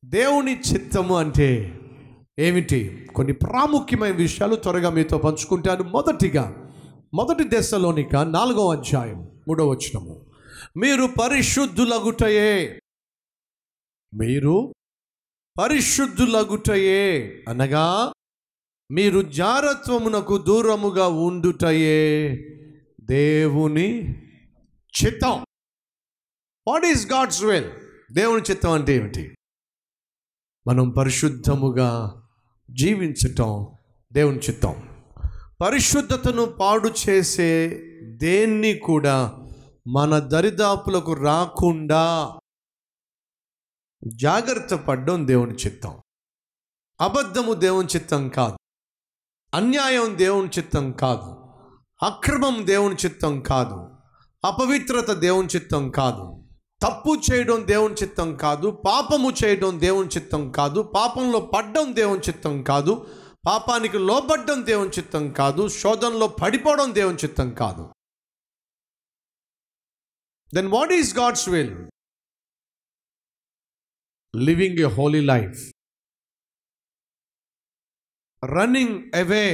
దేవుని చిత్తము అంటే ఏమిటి కొన్ని ప్రాముఖ్యమైన విషయాలు త్వరగా మీతో పంచుకుంటాను మొదటిగా మొదటి దశలోనిక నాలుగో అధ్యాయం మూడో వచనము మీరు పరిశుద్ధులగుటయే మీరు పరిశుద్ధులగుటయే అనగా మీరు జారత్వమునకు దూరముగా ఉండుటయే దేవుని చిత్తం వాట్ ఈస్ గాడ్స్ వెల్ దేవుని చిత్తం అంటే ఏమిటి మనం పరిశుద్ధముగా జీవించటం దేవుని చిత్తం పరిశుద్ధతను పాడు చేసే దేన్ని కూడా మన దరిదాపులకు రాకుండా జాగ్రత్త పడడం దేవుని చిత్తం అబద్ధము దేవుని చిత్తం కాదు అన్యాయం దేవుని చిత్తం కాదు అక్రమం దేవుని చిత్తం కాదు అపవిత్రత దేవుని చిత్తం కాదు తప్పు చేయడం దేవుని చిత్తం కాదు పాపము చేయడం దేవుని చిత్తం కాదు పాపంలో పడ్డం దేవుని చిత్తం కాదు పాపానికి లోబడ్డం దేవుని చిత్తం కాదు శోధనలో పడిపోవడం దేవుని చిత్తం కాదు then what is God's will living a holy life running away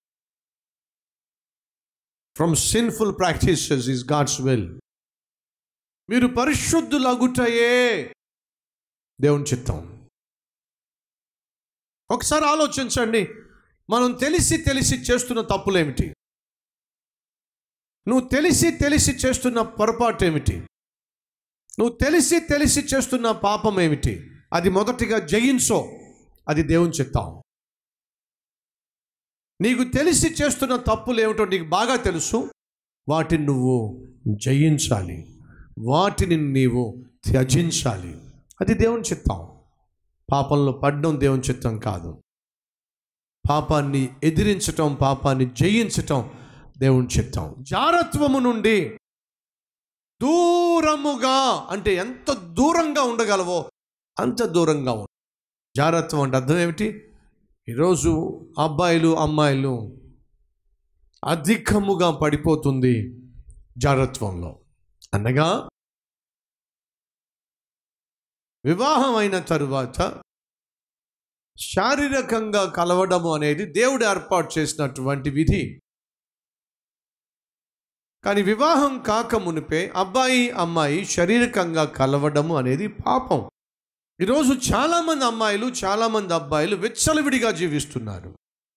from sinful practices is God's will మీరు పరిశుద్ధులగుటయే దేవుని చిత్తం ఒకసారి ఆలోచించండి మనం తెలిసి తెలిసి చేస్తున్న తప్పులేమిటి నువ్వు తెలిసి తెలిసి చేస్తున్న పొరపాటు ఏమిటి నువ్వు తెలిసి తెలిసి చేస్తున్న పాపం ఏమిటి అది మొదటిగా జయించో అది దేవుని చిత్తం నీకు తెలిసి చేస్తున్న తప్పులు ఏమిటో నీకు బాగా తెలుసు వాటిని నువ్వు జయించాలి వాటిని నీవు త్యజించాలి అది దేవుని చిత్తం పాపంలో పడడం దేవుని చిత్తం కాదు పాపాన్ని ఎదిరించటం పాపాన్ని జయించటం దేవుని చిత్తం జారత్వము నుండి దూరముగా అంటే ఎంత దూరంగా ఉండగలవో అంత దూరంగా ఉండు జారత్వం అంటే అర్థం ఏమిటి ఈరోజు అబ్బాయిలు అమ్మాయిలు అధికముగా పడిపోతుంది జారత్వంలో అనగా వివాహం అయిన తరువాత శారీరకంగా కలవడము అనేది దేవుడు ఏర్పాటు చేసినటువంటి విధి కానీ వివాహం కాక మునిపే అబ్బాయి అమ్మాయి శారీరకంగా కలవడము అనేది పాపం ఈరోజు చాలామంది అమ్మాయిలు చాలామంది అబ్బాయిలు విచ్చలవిడిగా జీవిస్తున్నారు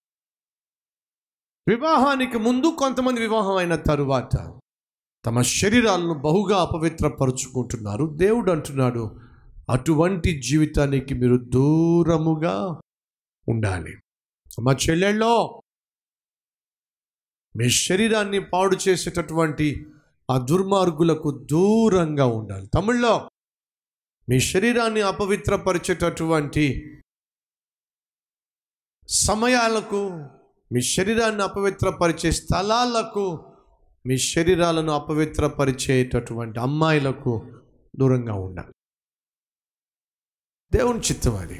వివాహానికి ముందు కొంతమంది వివాహం అయిన తరువాత తమ శరీరాలను బహుగా అపవిత్రపరుచుకుంటున్నారు దేవుడు అంటున్నాడు అటువంటి జీవితానికి మీరు దూరముగా ఉండాలి మా చెల్లెళ్ళో మీ శరీరాన్ని పాడు చేసేటటువంటి ఆ దుర్మార్గులకు దూరంగా ఉండాలి తమిళ్లో మీ శరీరాన్ని అపవిత్రపరిచేటటువంటి సమయాలకు మీ శరీరాన్ని అపవిత్రపరిచే స్థలాలకు మీ శరీరాలను అపవిత్రపరిచేటటువంటి అమ్మాయిలకు దూరంగా ఉండాలి దేవుని చిత్తం అది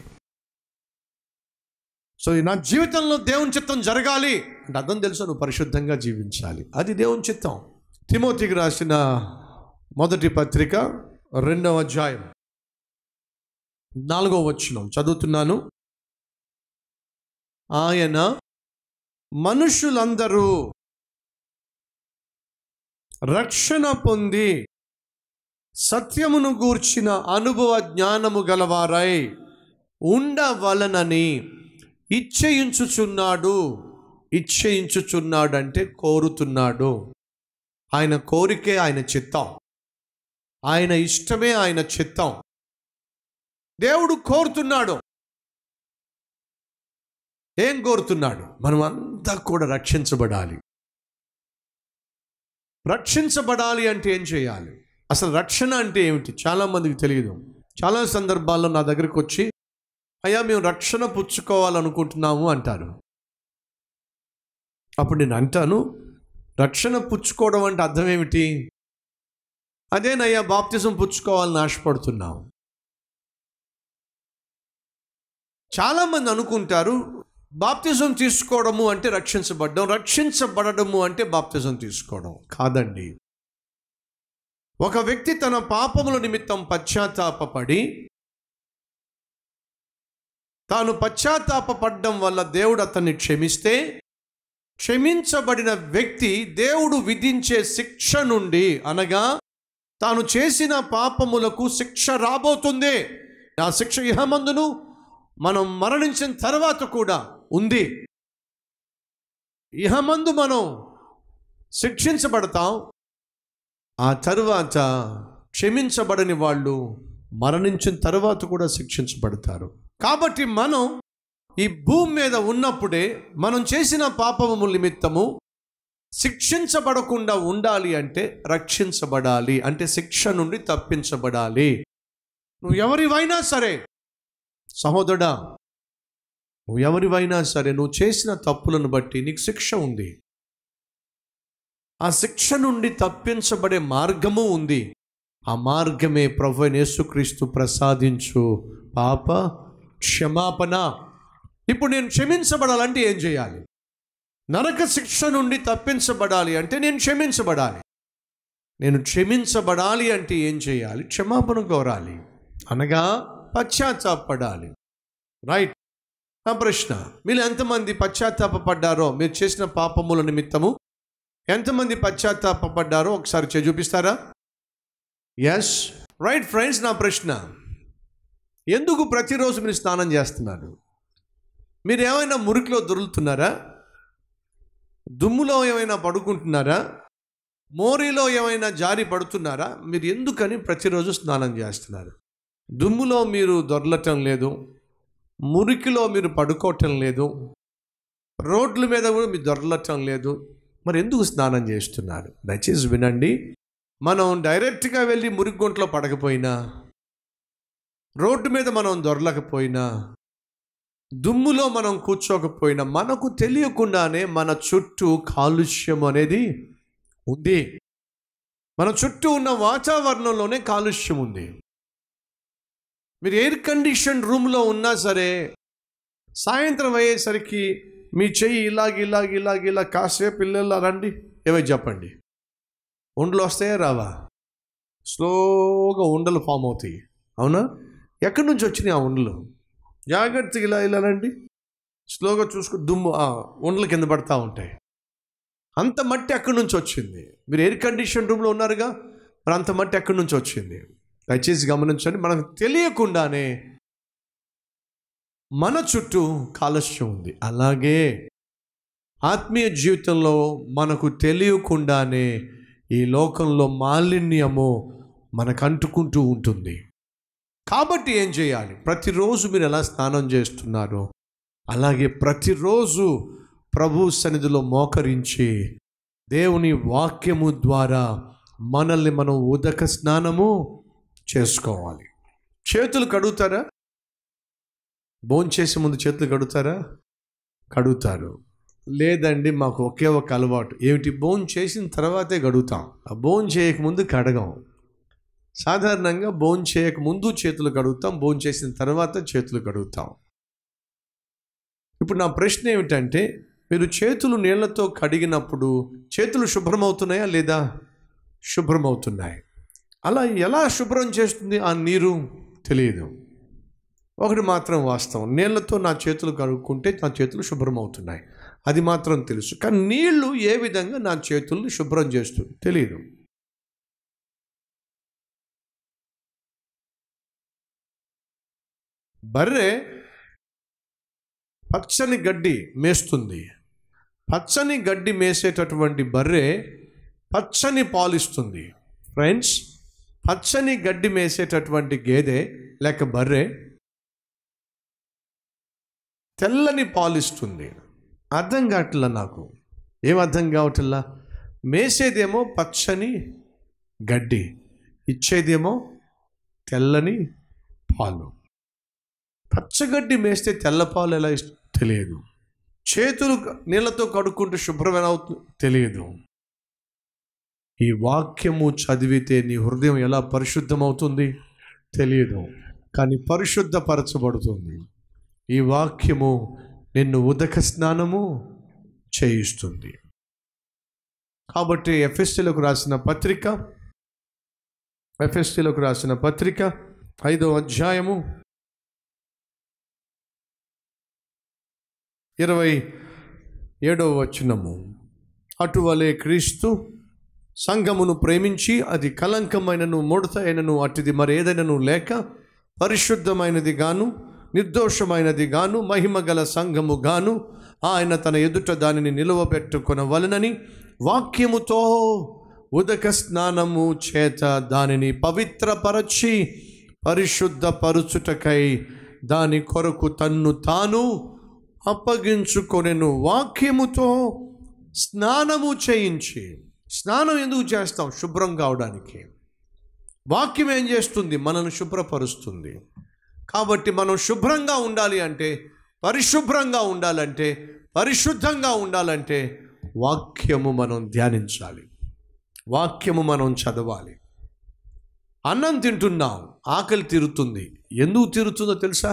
సో నా జీవితంలో దేవుని చిత్తం జరగాలి అంటే అర్థం తెలుసు నువ్వు పరిశుద్ధంగా జీవించాలి అది దేవుని చిత్తం తిమోతికి రాసిన మొదటి పత్రిక రెండవ అధ్యాయం నాలుగో వచనం చదువుతున్నాను ఆయన మనుషులందరూ రక్షణ పొంది సత్యమును గూర్చిన అనుభవ జ్ఞానము గలవారై ఉండవలనని ఇచ్చయించుచున్నాడు ఇచ్చయించుచున్నాడు అంటే కోరుతున్నాడు ఆయన కోరికే ఆయన చిత్తం ఆయన ఇష్టమే ఆయన చిత్తం దేవుడు కోరుతున్నాడు ఏం కోరుతున్నాడు మనం అంతా కూడా రక్షించబడాలి రక్షించబడాలి అంటే ఏం చేయాలి అసలు రక్షణ అంటే ఏమిటి చాలా మందికి తెలియదు చాలా సందర్భాల్లో నా దగ్గరికి వచ్చి అయ్యా మేము రక్షణ పుచ్చుకోవాలనుకుంటున్నాము అంటారు అప్పుడు నేను అంటాను రక్షణ పుచ్చుకోవడం అంటే అర్థం ఏమిటి అదేనయ్యా బాప్తిజం పుచ్చుకోవాలని ఆశపడుతున్నాం చాలామంది అనుకుంటారు బాప్తిజం తీసుకోవడము అంటే రక్షించబడడం రక్షించబడము అంటే బాప్తిజం తీసుకోవడం కాదండి ఒక వ్యక్తి తన పాపముల నిమిత్తం పశ్చాత్తాపడి తాను పశ్చాత్తాపపడ్డం వల్ల దేవుడు అతన్ని క్షమిస్తే క్షమించబడిన వ్యక్తి దేవుడు విధించే శిక్ష నుండి అనగా తాను చేసిన పాపములకు శిక్ష రాబోతుంది ఆ శిక్ష ఇహమందును మనం మరణించిన తర్వాత కూడా ఉంది ఇహమందు మనం శిక్షించబడతాం ఆ తరువాత క్షమించబడని వాళ్ళు మరణించిన తర్వాత కూడా శిక్షించబడతారు కాబట్టి మనం ఈ భూమి మీద ఉన్నప్పుడే మనం చేసిన పాపము నిమిత్తము శిక్షించబడకుండా ఉండాలి అంటే రక్షించబడాలి అంటే శిక్ష నుండి తప్పించబడాలి నువ్వు ఎవరివైనా సరే సహోదరుడా నువ్వు ఎవరివైనా సరే నువ్వు చేసిన తప్పులను బట్టి నీకు శిక్ష ఉంది ఆ శిక్ష నుండి తప్పించబడే మార్గము ఉంది ఆ మార్గమే ప్రభు అయిన యేసుక్రీస్తు ప్రసాదించు పాప క్షమాపణ ఇప్పుడు నేను క్షమించబడాలంటే ఏం చేయాలి నరక శిక్ష నుండి తప్పించబడాలి అంటే నేను క్షమించబడాలి నేను క్షమించబడాలి అంటే ఏం చేయాలి క్షమాపణ కోరాలి అనగా పశ్చాత్తాపడాలి రైట్ నా ప్రశ్న మీరు ఎంతమంది పశ్చాత్తాపడ్డారో మీరు చేసిన పాపముల నిమిత్తము ఎంతమంది పశ్చాత్తాపడ్డారో ఒకసారి చే చూపిస్తారా ఎస్ రైట్ ఫ్రెండ్స్ నా ప్రశ్న ఎందుకు ప్రతిరోజు మీరు స్నానం చేస్తున్నారు మీరు ఏమైనా మురికిలో దొరుకుతున్నారా దుమ్ములో ఏమైనా పడుకుంటున్నారా మోరీలో ఏమైనా జారి పడుతున్నారా మీరు ఎందుకని ప్రతిరోజు స్నానం చేస్తున్నారు దుమ్ములో మీరు దొరలటం లేదు మురికిలో మీరు పడుకోవటం లేదు రోడ్ల మీద కూడా మీరు దొరలటం లేదు మరి ఎందుకు స్నానం చేస్తున్నారు దయచేసి వినండి మనం డైరెక్ట్గా వెళ్ళి మురికి గుంటలో పడకపోయినా రోడ్డు మీద మనం దొరలకపోయినా దుమ్ములో మనం కూర్చోకపోయినా మనకు తెలియకుండానే మన చుట్టూ కాలుష్యం అనేది ఉంది మన చుట్టూ ఉన్న వాతావరణంలోనే కాలుష్యం ఉంది మీరు ఎయిర్ కండిషన్ రూమ్లో ఉన్నా సరే సాయంత్రం అయ్యేసరికి మీ చెయ్యి ఇలాగ ఇలాగ ఇలాగ ఇలా కాసేపు పిల్లలు రండి ఏవై చెప్పండి ఉండలు వస్తాయా రావా స్లోగా ఉండలు ఫామ్ అవుతాయి అవునా ఎక్కడి నుంచి వచ్చినాయి ఆ ఉండలు జాగ్రత్తగా ఇలా ఇలా రండి స్లోగా చూసుకు దుమ్ము ఆ ఉండలు కింద పడతా ఉంటాయి అంత మట్టి ఎక్కడి నుంచి వచ్చింది మీరు ఎయిర్ కండిషన్ రూమ్లో ఉన్నారుగా మరి అంత మట్టి ఎక్కడి నుంచి వచ్చింది దయచేసి గమనించండి మనకు తెలియకుండానే మన చుట్టూ కాలుష్యం ఉంది అలాగే ఆత్మీయ జీవితంలో మనకు తెలియకుండానే ఈ లోకంలో మాలిన్యము మనకు అంటుకుంటూ ఉంటుంది కాబట్టి ఏం చేయాలి ప్రతిరోజు మీరు ఎలా స్నానం చేస్తున్నారో అలాగే ప్రతిరోజు ప్రభు సన్నిధిలో మోకరించి దేవుని వాక్యము ద్వారా మనల్ని మనం ఉదక స్నానము చేసుకోవాలి చేతులు కడుగుతారా భోంచేసే ముందు చేతులు కడుగుతారా కడుగుతారు లేదండి మాకు ఒకే ఒక అలవాటు ఏమిటి బోన్ చేసిన తర్వాతే కడుగుతాం ఆ బోన్ చేయకముందు కడగం సాధారణంగా బోన్ చేయకముందు చేతులు కడుగుతాం బోన్ చేసిన తర్వాత చేతులు కడుగుతాం ఇప్పుడు నా ప్రశ్న ఏమిటంటే మీరు చేతులు నీళ్లతో కడిగినప్పుడు చేతులు శుభ్రమవుతున్నాయా లేదా శుభ్రమవుతున్నాయి అలా ఎలా శుభ్రం చేస్తుంది ఆ నీరు తెలియదు ఒకటి మాత్రం వాస్తవం నీళ్లతో నా చేతులు కడుక్కుంటే నా చేతులు శుభ్రం అవుతున్నాయి అది మాత్రం తెలుసు కానీ నీళ్లు ఏ విధంగా నా చేతుల్ని శుభ్రం చేస్తుంది తెలియదు బర్రె పచ్చని గడ్డి మేస్తుంది పచ్చని గడ్డి మేసేటటువంటి బర్రె పచ్చని పాలిస్తుంది ఫ్రెండ్స్ పచ్చని గడ్డి మేసేటటువంటి గేదె లేక బర్రె తెల్లని పాలిస్తుంది అర్థం కావట్లా నాకు ఏం అర్థం కావట్లా మేసేదేమో పచ్చని గడ్డి ఇచ్చేదేమో తెల్లని పాలు పచ్చగడ్డి మేస్తే తెల్ల పాలు ఎలా ఇష్ట తెలియదు చేతులు నీళ్ళతో కడుక్కుంటే శుభ్రం ఎలా అవుతుంది తెలియదు ఈ వాక్యము చదివితే నీ హృదయం ఎలా పరిశుద్ధమవుతుంది తెలియదు కానీ పరిశుద్ధపరచబడుతుంది ఈ వాక్యము నిన్ను ఉదక స్నానము చేయిస్తుంది కాబట్టి ఎఫ్ఎస్టీలకు రాసిన పత్రిక ఎఫ్ఎస్టీలకు రాసిన పత్రిక ఐదో అధ్యాయము ఇరవై ఏడవ వచనము అటువలే క్రీస్తు సంఘమును ప్రేమించి అది కలంకమైనను ముడత అయినను అటుది మరేదైనను లేక పరిశుద్ధమైనది గాను నిర్దోషమైనది గాను మహిమ గల సంఘము గాను ఆయన తన ఎదుట దానిని నిలువబెట్టుకొనవలనని వాక్యముతో ఉదక స్నానము చేత దానిని పవిత్రపరచి పరిశుద్ధపరుచుటకై దాని కొరకు తన్ను తాను అప్పగించుకొనెను వాక్యముతో స్నానము చేయించి స్నానం ఎందుకు చేస్తాం శుభ్రం కావడానికి వాక్యం ఏం చేస్తుంది మనల్ని శుభ్రపరుస్తుంది కాబట్టి మనం శుభ్రంగా ఉండాలి అంటే పరిశుభ్రంగా ఉండాలంటే పరిశుద్ధంగా ఉండాలంటే వాక్యము మనం ధ్యానించాలి వాక్యము మనం చదవాలి అన్నం తింటున్నాం ఆకలి తీరుతుంది ఎందుకు తీరుతుందో తెలుసా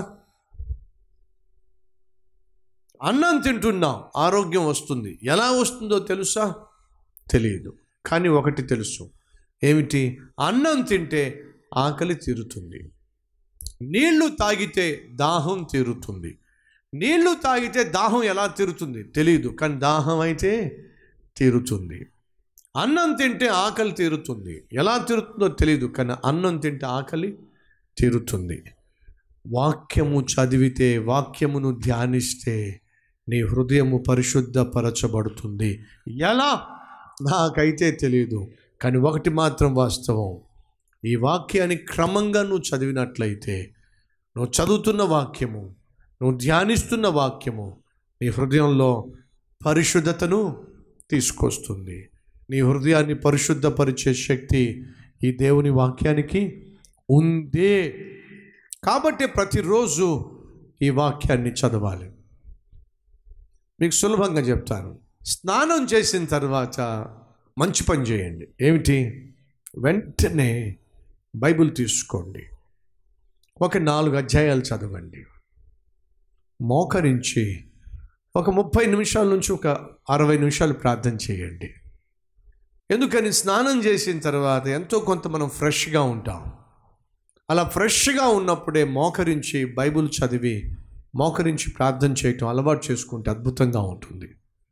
అన్నం తింటున్నాం ఆరోగ్యం వస్తుంది ఎలా వస్తుందో తెలుసా తెలియదు కానీ ఒకటి తెలుసు ఏమిటి అన్నం తింటే ఆకలి తీరుతుంది నీళ్లు తాగితే దాహం తీరుతుంది నీళ్లు తాగితే దాహం ఎలా తీరుతుంది తెలియదు కానీ దాహం అయితే తీరుతుంది అన్నం తింటే ఆకలి తీరుతుంది ఎలా తీరుతుందో తెలియదు కానీ అన్నం తింటే ఆకలి తీరుతుంది వాక్యము చదివితే వాక్యమును ధ్యానిస్తే నీ హృదయము పరిశుద్ధపరచబడుతుంది ఎలా నాకైతే తెలియదు కానీ ఒకటి మాత్రం వాస్తవం ఈ వాక్యాన్ని క్రమంగా నువ్వు చదివినట్లయితే నువ్వు చదువుతున్న వాక్యము నువ్వు ధ్యానిస్తున్న వాక్యము నీ హృదయంలో పరిశుద్ధతను తీసుకొస్తుంది నీ హృదయాన్ని పరిశుద్ధపరిచే శక్తి ఈ దేవుని వాక్యానికి ఉందే కాబట్టి ప్రతిరోజు ఈ వాక్యాన్ని చదవాలి మీకు సులభంగా చెప్తాను స్నానం చేసిన తర్వాత మంచి పని చేయండి ఏమిటి వెంటనే బైబిల్ తీసుకోండి ఒక నాలుగు అధ్యాయాలు చదవండి మోకరించి ఒక ముప్పై నిమిషాల నుంచి ఒక అరవై నిమిషాలు ప్రార్థన చేయండి ఎందుకని స్నానం చేసిన తర్వాత ఎంతో కొంత మనం ఫ్రెష్గా ఉంటాం అలా ఫ్రెష్గా ఉన్నప్పుడే మోకరించి బైబిల్ చదివి మోకరించి ప్రార్థన చేయటం అలవాటు చేసుకుంటే అద్భుతంగా ఉంటుంది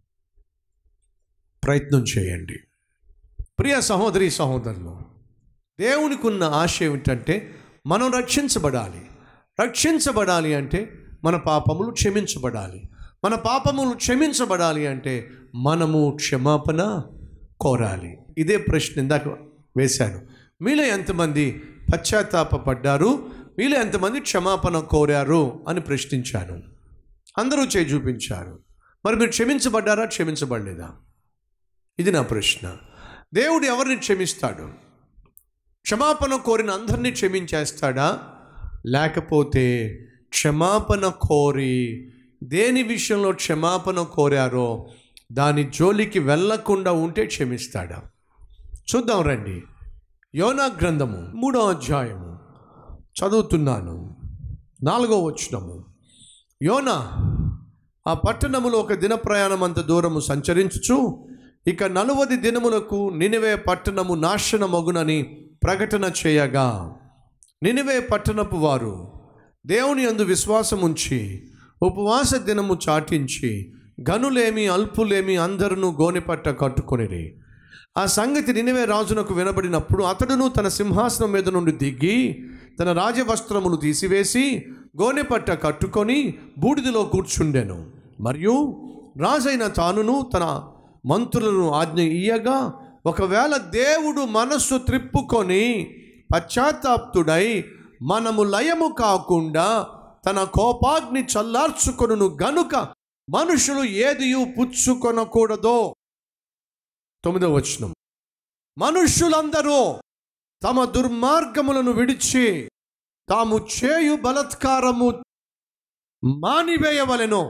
ప్రయత్నం చేయండి ప్రియ సహోదరి సహోదరులు దేవునికి ఉన్న ఆశ ఏమిటంటే మనం రక్షించబడాలి రక్షించబడాలి అంటే మన పాపములు క్షమించబడాలి మన పాపములు క్షమించబడాలి అంటే మనము క్షమాపణ కోరాలి ఇదే ప్రశ్న ఇందాక వేశాను మీలో ఎంతమంది పశ్చాత్తాపడ్డారు మీలో ఎంతమంది క్షమాపణ కోరారు అని ప్రశ్నించాను అందరూ చేయి చూపించారు మరి మీరు క్షమించబడ్డారా క్షమించబడలేదా ఇది నా ప్రశ్న దేవుడు ఎవరిని క్షమిస్తాడు క్షమాపణ కోరిన అందరినీ క్షమించేస్తాడా లేకపోతే క్షమాపణ కోరి దేని విషయంలో క్షమాపణ కోరారో దాని జోలికి వెళ్ళకుండా ఉంటే క్షమిస్తాడా చూద్దాం రండి యోనా గ్రంథము మూడో అధ్యాయము చదువుతున్నాను నాలుగో వచనము యోనా ఆ పట్టణములో ఒక దిన ప్రయాణం అంత దూరము సంచరించుచు ఇక నలువది దినములకు నినివే పట్టణము నాశనమగునని ప్రకటన చేయగా నినివే పట్టణపు వారు దేవుని అందు విశ్వాసం ఉంచి ఉపవాస దినము చాటించి గనులేమి అల్పులేమి అందరును గోనెపట్ట కట్టుకొనిరి ఆ సంగతి నినివే రాజునకు వినబడినప్పుడు అతడును తన సింహాసనం మీద నుండి దిగి తన రాజవస్త్రమును తీసివేసి గోనెపట్ట కట్టుకొని బూడిదలో కూర్చుండెను మరియు రాజైన తానును తన మంత్రులను ఆజ్ఞ ఇయ్యగా ఒకవేళ దేవుడు మనస్సు త్రిప్పుకొని పశ్చాత్తాప్తుడై మనము లయము కాకుండా తన కోపాగ్ని చల్లార్చుకొనును గనుక మనుషులు ఏదియు పుచ్చుకొనకూడదో తొమ్మిదవ వచనం మనుష్యులందరూ తమ దుర్మార్గములను విడిచి తాము చేయు బలత్కారము మానివేయవలెను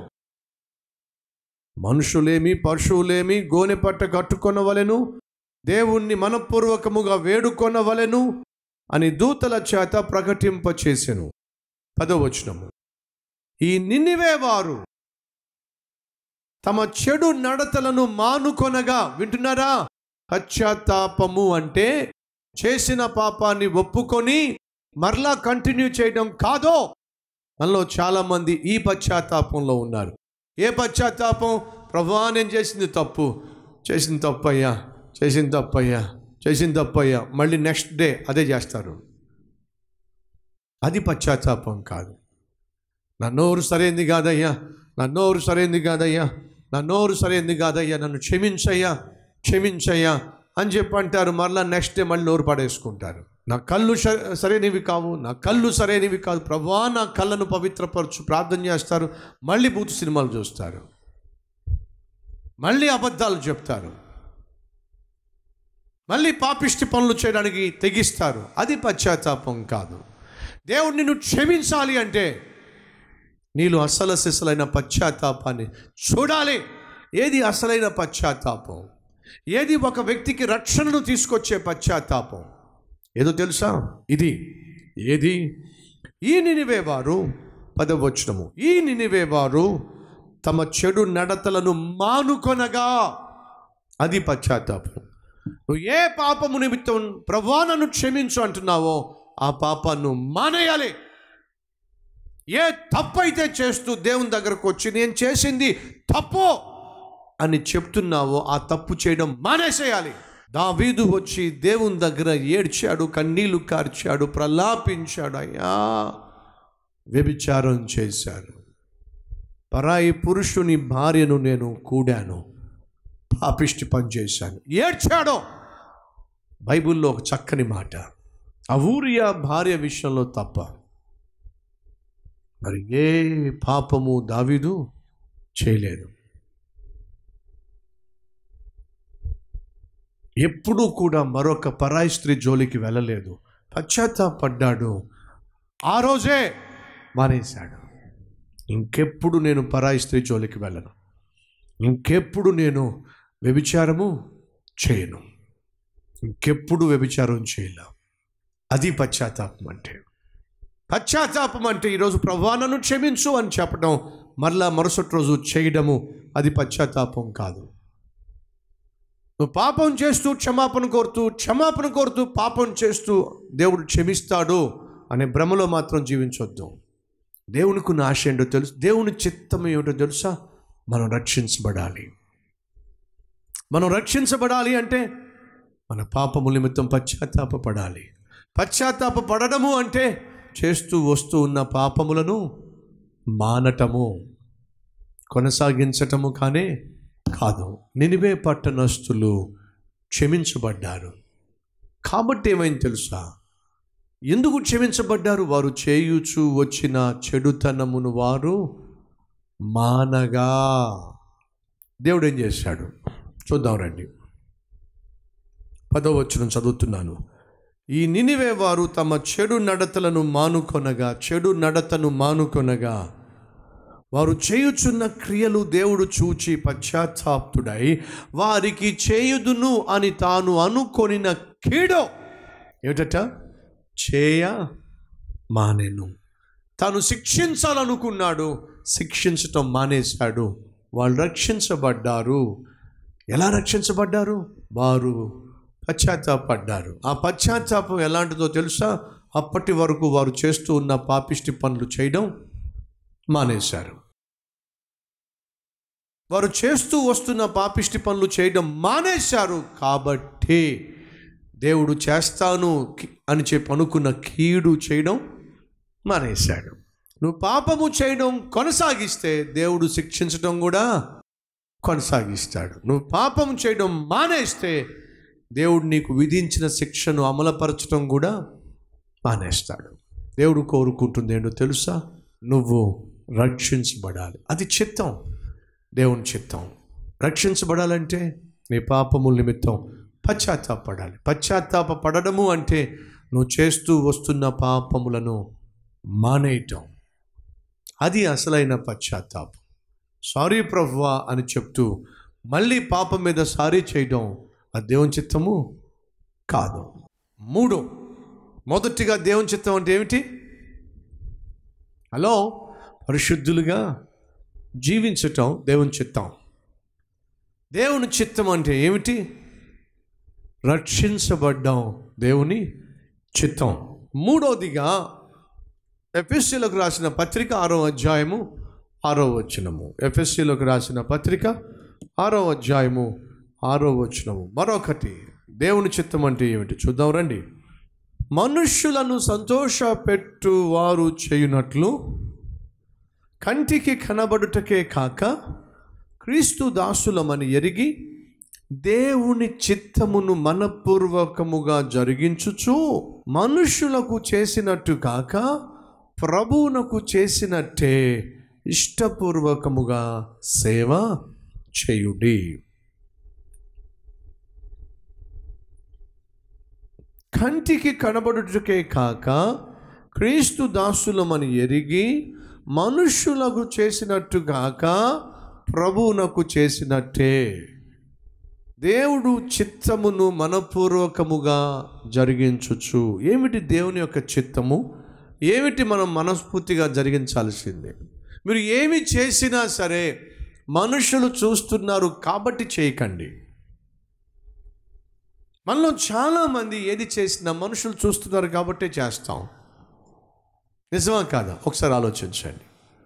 మనుషులేమి పశువులేమి గోనె పట్ట కట్టుకొనవలెను దేవుణ్ణి మనపూర్వకముగా వేడుకొనవలెను అని దూతల చేత ప్రకటింపచేసెను పదవచనము ఈ నిన్నివే వారు తమ చెడు నడతలను మానుకొనగా వింటున్నారా పశ్చాత్తాపము అంటే చేసిన పాపాన్ని ఒప్పుకొని మరలా కంటిన్యూ చేయడం కాదో మనలో చాలామంది ఈ పశ్చాత్తాపంలో ఉన్నారు ఏ పశ్చాత్తాపం ప్రభువా నేను చేసింది తప్పు చేసిన తప్పు అయ్యా చేసిన తప్పు అయ్యా చేసిన తప్పు అయ్యా మళ్ళీ నెక్స్ట్ డే అదే చేస్తారు అది పశ్చాత్తాపం కాదు నా నోరు సరైంది కాదయ్యా నా నోరు సరైంది కాదయ్యా నా నోరు సరైంది కాదయ్యా నన్ను క్షమించయ్యా క్షమించయ్యా అని చెప్పి అంటారు మరలా నెక్స్ట్ డే మళ్ళీ నోరు పడేసుకుంటారు నా కళ్ళు స- సరైనవి కావు నా కళ్ళు సరైనవి కాదు ప్రభా నా కళ్ళను పవిత్రపరచు ప్రార్థన చేస్తారు మళ్ళీ బూతు సినిమాలు చూస్తారు మళ్ళీ అబద్ధాలు చెప్తారు మళ్ళీ పాపిష్టి పనులు చేయడానికి తెగిస్తారు అది పశ్చాత్తాపం కాదు దేవుడు నిన్ను క్షమించాలి అంటే నీలో అసలు సిసలైన పశ్చాత్తాపాన్ని చూడాలి ఏది అసలైన పశ్చాత్తాపం ఏది ఒక వ్యక్తికి రక్షణను తీసుకొచ్చే పశ్చాత్తాపం ఏదో తెలుసా ఇది ఏది ఈ నినివే వారు పదవచనము ఈ నినివే వారు తమ చెడు నడతలను మానుకొనగా అది పశ్చాత్తాపం నువ్వు ఏ పాపము నిమిత్తం ప్రభా నన్ను క్షమించు అంటున్నావో ఆ పాపాన్ని మానేయాలి ఏ తప్పు అయితే చేస్తూ దేవుని దగ్గరకు వచ్చి నేను చేసింది తప్పు అని చెప్తున్నావో ఆ తప్పు చేయడం మానేసేయాలి దావీదు వచ్చి దేవుని దగ్గర ఏడ్చాడు కన్నీళ్లు కార్చాడు ప్రలాపించాడు అయ్యా వ్యభిచారం చేశాను పరాయి పురుషుని భార్యను నేను కూడాను పాపిష్టి పని చేశాను ఏడ్చాడు బైబిల్లో ఒక చక్కని మాట ఆ ఊరియా భార్య విషయంలో తప్ప మరి ఏ పాపము దావీదు చేయలేదు ఎప్పుడూ కూడా మరొక పరాయి స్త్రీ జోలికి వెళ్ళలేదు పశ్చాత్తాపడ్డాడు ఆ రోజే మానేశాడు ఇంకెప్పుడు నేను పరాయి స్త్రీ జోలికి వెళ్ళను ఇంకెప్పుడు నేను వ్యభిచారము చేయను ఇంకెప్పుడు వ్యభిచారం చేయలే అది పశ్చాత్తాపం అంటే పశ్చాత్తాపం అంటే ఈరోజు ప్రభా నన్ను క్షమించు అని చెప్పడం మరలా మరుసటి రోజు చేయడము అది పశ్చాత్తాపం కాదు నువ్వు పాపం చేస్తూ క్షమాపణ కోరుతూ క్షమాపణ కోరుతూ పాపం చేస్తూ దేవుడు క్షమిస్తాడు అనే భ్రమలో మాత్రం జీవించొద్దు దేవునికి ఉన్న ఆశ ఏంటో తెలుసు దేవుని చిత్తం ఏమిటో తెలుసా మనం రక్షించబడాలి మనం రక్షించబడాలి అంటే మన పాపము నిమిత్తం పశ్చాత్తాపపడాలి పశ్చాత్తాపపడడము అంటే చేస్తూ వస్తూ ఉన్న పాపములను మానటము కొనసాగించటము కానే కాదు నినివే పట్టణస్తులు క్షమించబడ్డారు కాబట్టి ఏమైంది తెలుసా ఎందుకు క్షమించబడ్డారు వారు చేయుచు వచ్చిన చెడుతనమును వారు మానగా దేవుడు ఏం చేశాడు చూద్దాం రండి పదో వచనం చదువుతున్నాను ఈ నినివే వారు తమ చెడు నడతలను మానుకొనగా చెడు నడతను మానుకొనగా వారు చేయుచున్న క్రియలు దేవుడు చూచి పశ్చాత్తాప్తుడై వారికి చేయుదును అని తాను అనుకొనిన కీడో ఏమిటట చేయ మానెను తాను శిక్షించాలనుకున్నాడు శిక్షించటం మానేశాడు వాళ్ళు రక్షించబడ్డారు ఎలా రక్షించబడ్డారు వారు పశ్చాత్తాపడ్డారు ఆ పశ్చాత్తాపం ఎలాంటిదో తెలుసా అప్పటి వరకు వారు చేస్తూ ఉన్న పాపిష్టి పనులు చేయడం మానేశారు వారు చేస్తూ వస్తున్న పాపిష్టి పనులు చేయడం మానేశారు కాబట్టి దేవుడు చేస్తాను కి- అని చెప్పి అనుకున్న కీడు చేయడం మానేశాడు నువ్వు పాపము చేయడం కొనసాగిస్తే దేవుడు శిక్షించడం కూడా కొనసాగిస్తాడు నువ్వు పాపం చేయడం మానేస్తే దేవుడు నీకు విధించిన శిక్షను అమలుపరచడం కూడా మానేస్తాడు దేవుడు కోరుకుంటుంది ఏంటో తెలుసా నువ్వు రక్షించబడాలి అది చిత్తం దేవుని చిత్తం రక్షించబడాలంటే నీ పాపముల నిమిత్తం పశ్చాత్తాపడాలి పశ్చాత్తాప పడడము అంటే నువ్వు చేస్తూ వస్తున్న పాపములను మానేయటం అది అసలైన పశ్చాత్తాపం సారీ ప్రభువా అని చెప్తూ మళ్ళీ పాపం మీద సారీ చేయడం అది దేవుని చిత్తము కాదు మూడు మొదటిగా దేవుని చిత్తం అంటే ఏమిటి హలో పరిశుద్ధులుగా జీవించటం దేవుని చిత్తం దేవుని చిత్తం అంటే ఏమిటి రక్షించబడ్డం దేవుని చిత్తం మూడవదిగా ఎఫ్ఎస్సీలకు రాసిన పత్రిక ఆరో అధ్యాయము ఆరో వచనము ఎఫ్ఎస్సిలోకి రాసిన పత్రిక ఆరో అధ్యాయము ఆరో వచనము మరొకటి దేవుని చిత్తం అంటే ఏమిటి చూద్దాం రండి మనుష్యులను సంతోషపెట్టు వారు చేయునట్లు కంటికి కనబడుటకే కాక క్రీస్తు దాసులమని ఎరిగి దేవుని చిత్తమును మనపూర్వకముగా జరిగించుచు మనుష్యులకు చేసినట్టు కాక ప్రభువునకు చేసినట్టే ఇష్టపూర్వకముగా సేవ చేయుడి కంటికి కనబడుటకే కాక క్రీస్తు దాసులమని ఎరిగి మనుష్యులకు చేసినట్టు కాక ప్రభువునకు చేసినట్టే దేవుడు చిత్తమును మనపూర్వకముగా జరిగించుచు ఏమిటి దేవుని యొక్క చిత్తము ఏమిటి మనం మనస్ఫూర్తిగా జరిగించాల్సిందే మీరు ఏమి చేసినా సరే మనుషులు చూస్తున్నారు కాబట్టి చేయకండి మనలో చాలామంది ఏది చేసినా మనుషులు చూస్తున్నారు కాబట్టే చేస్తాం నిజమా కాదా ఒకసారి ఆలోచించండి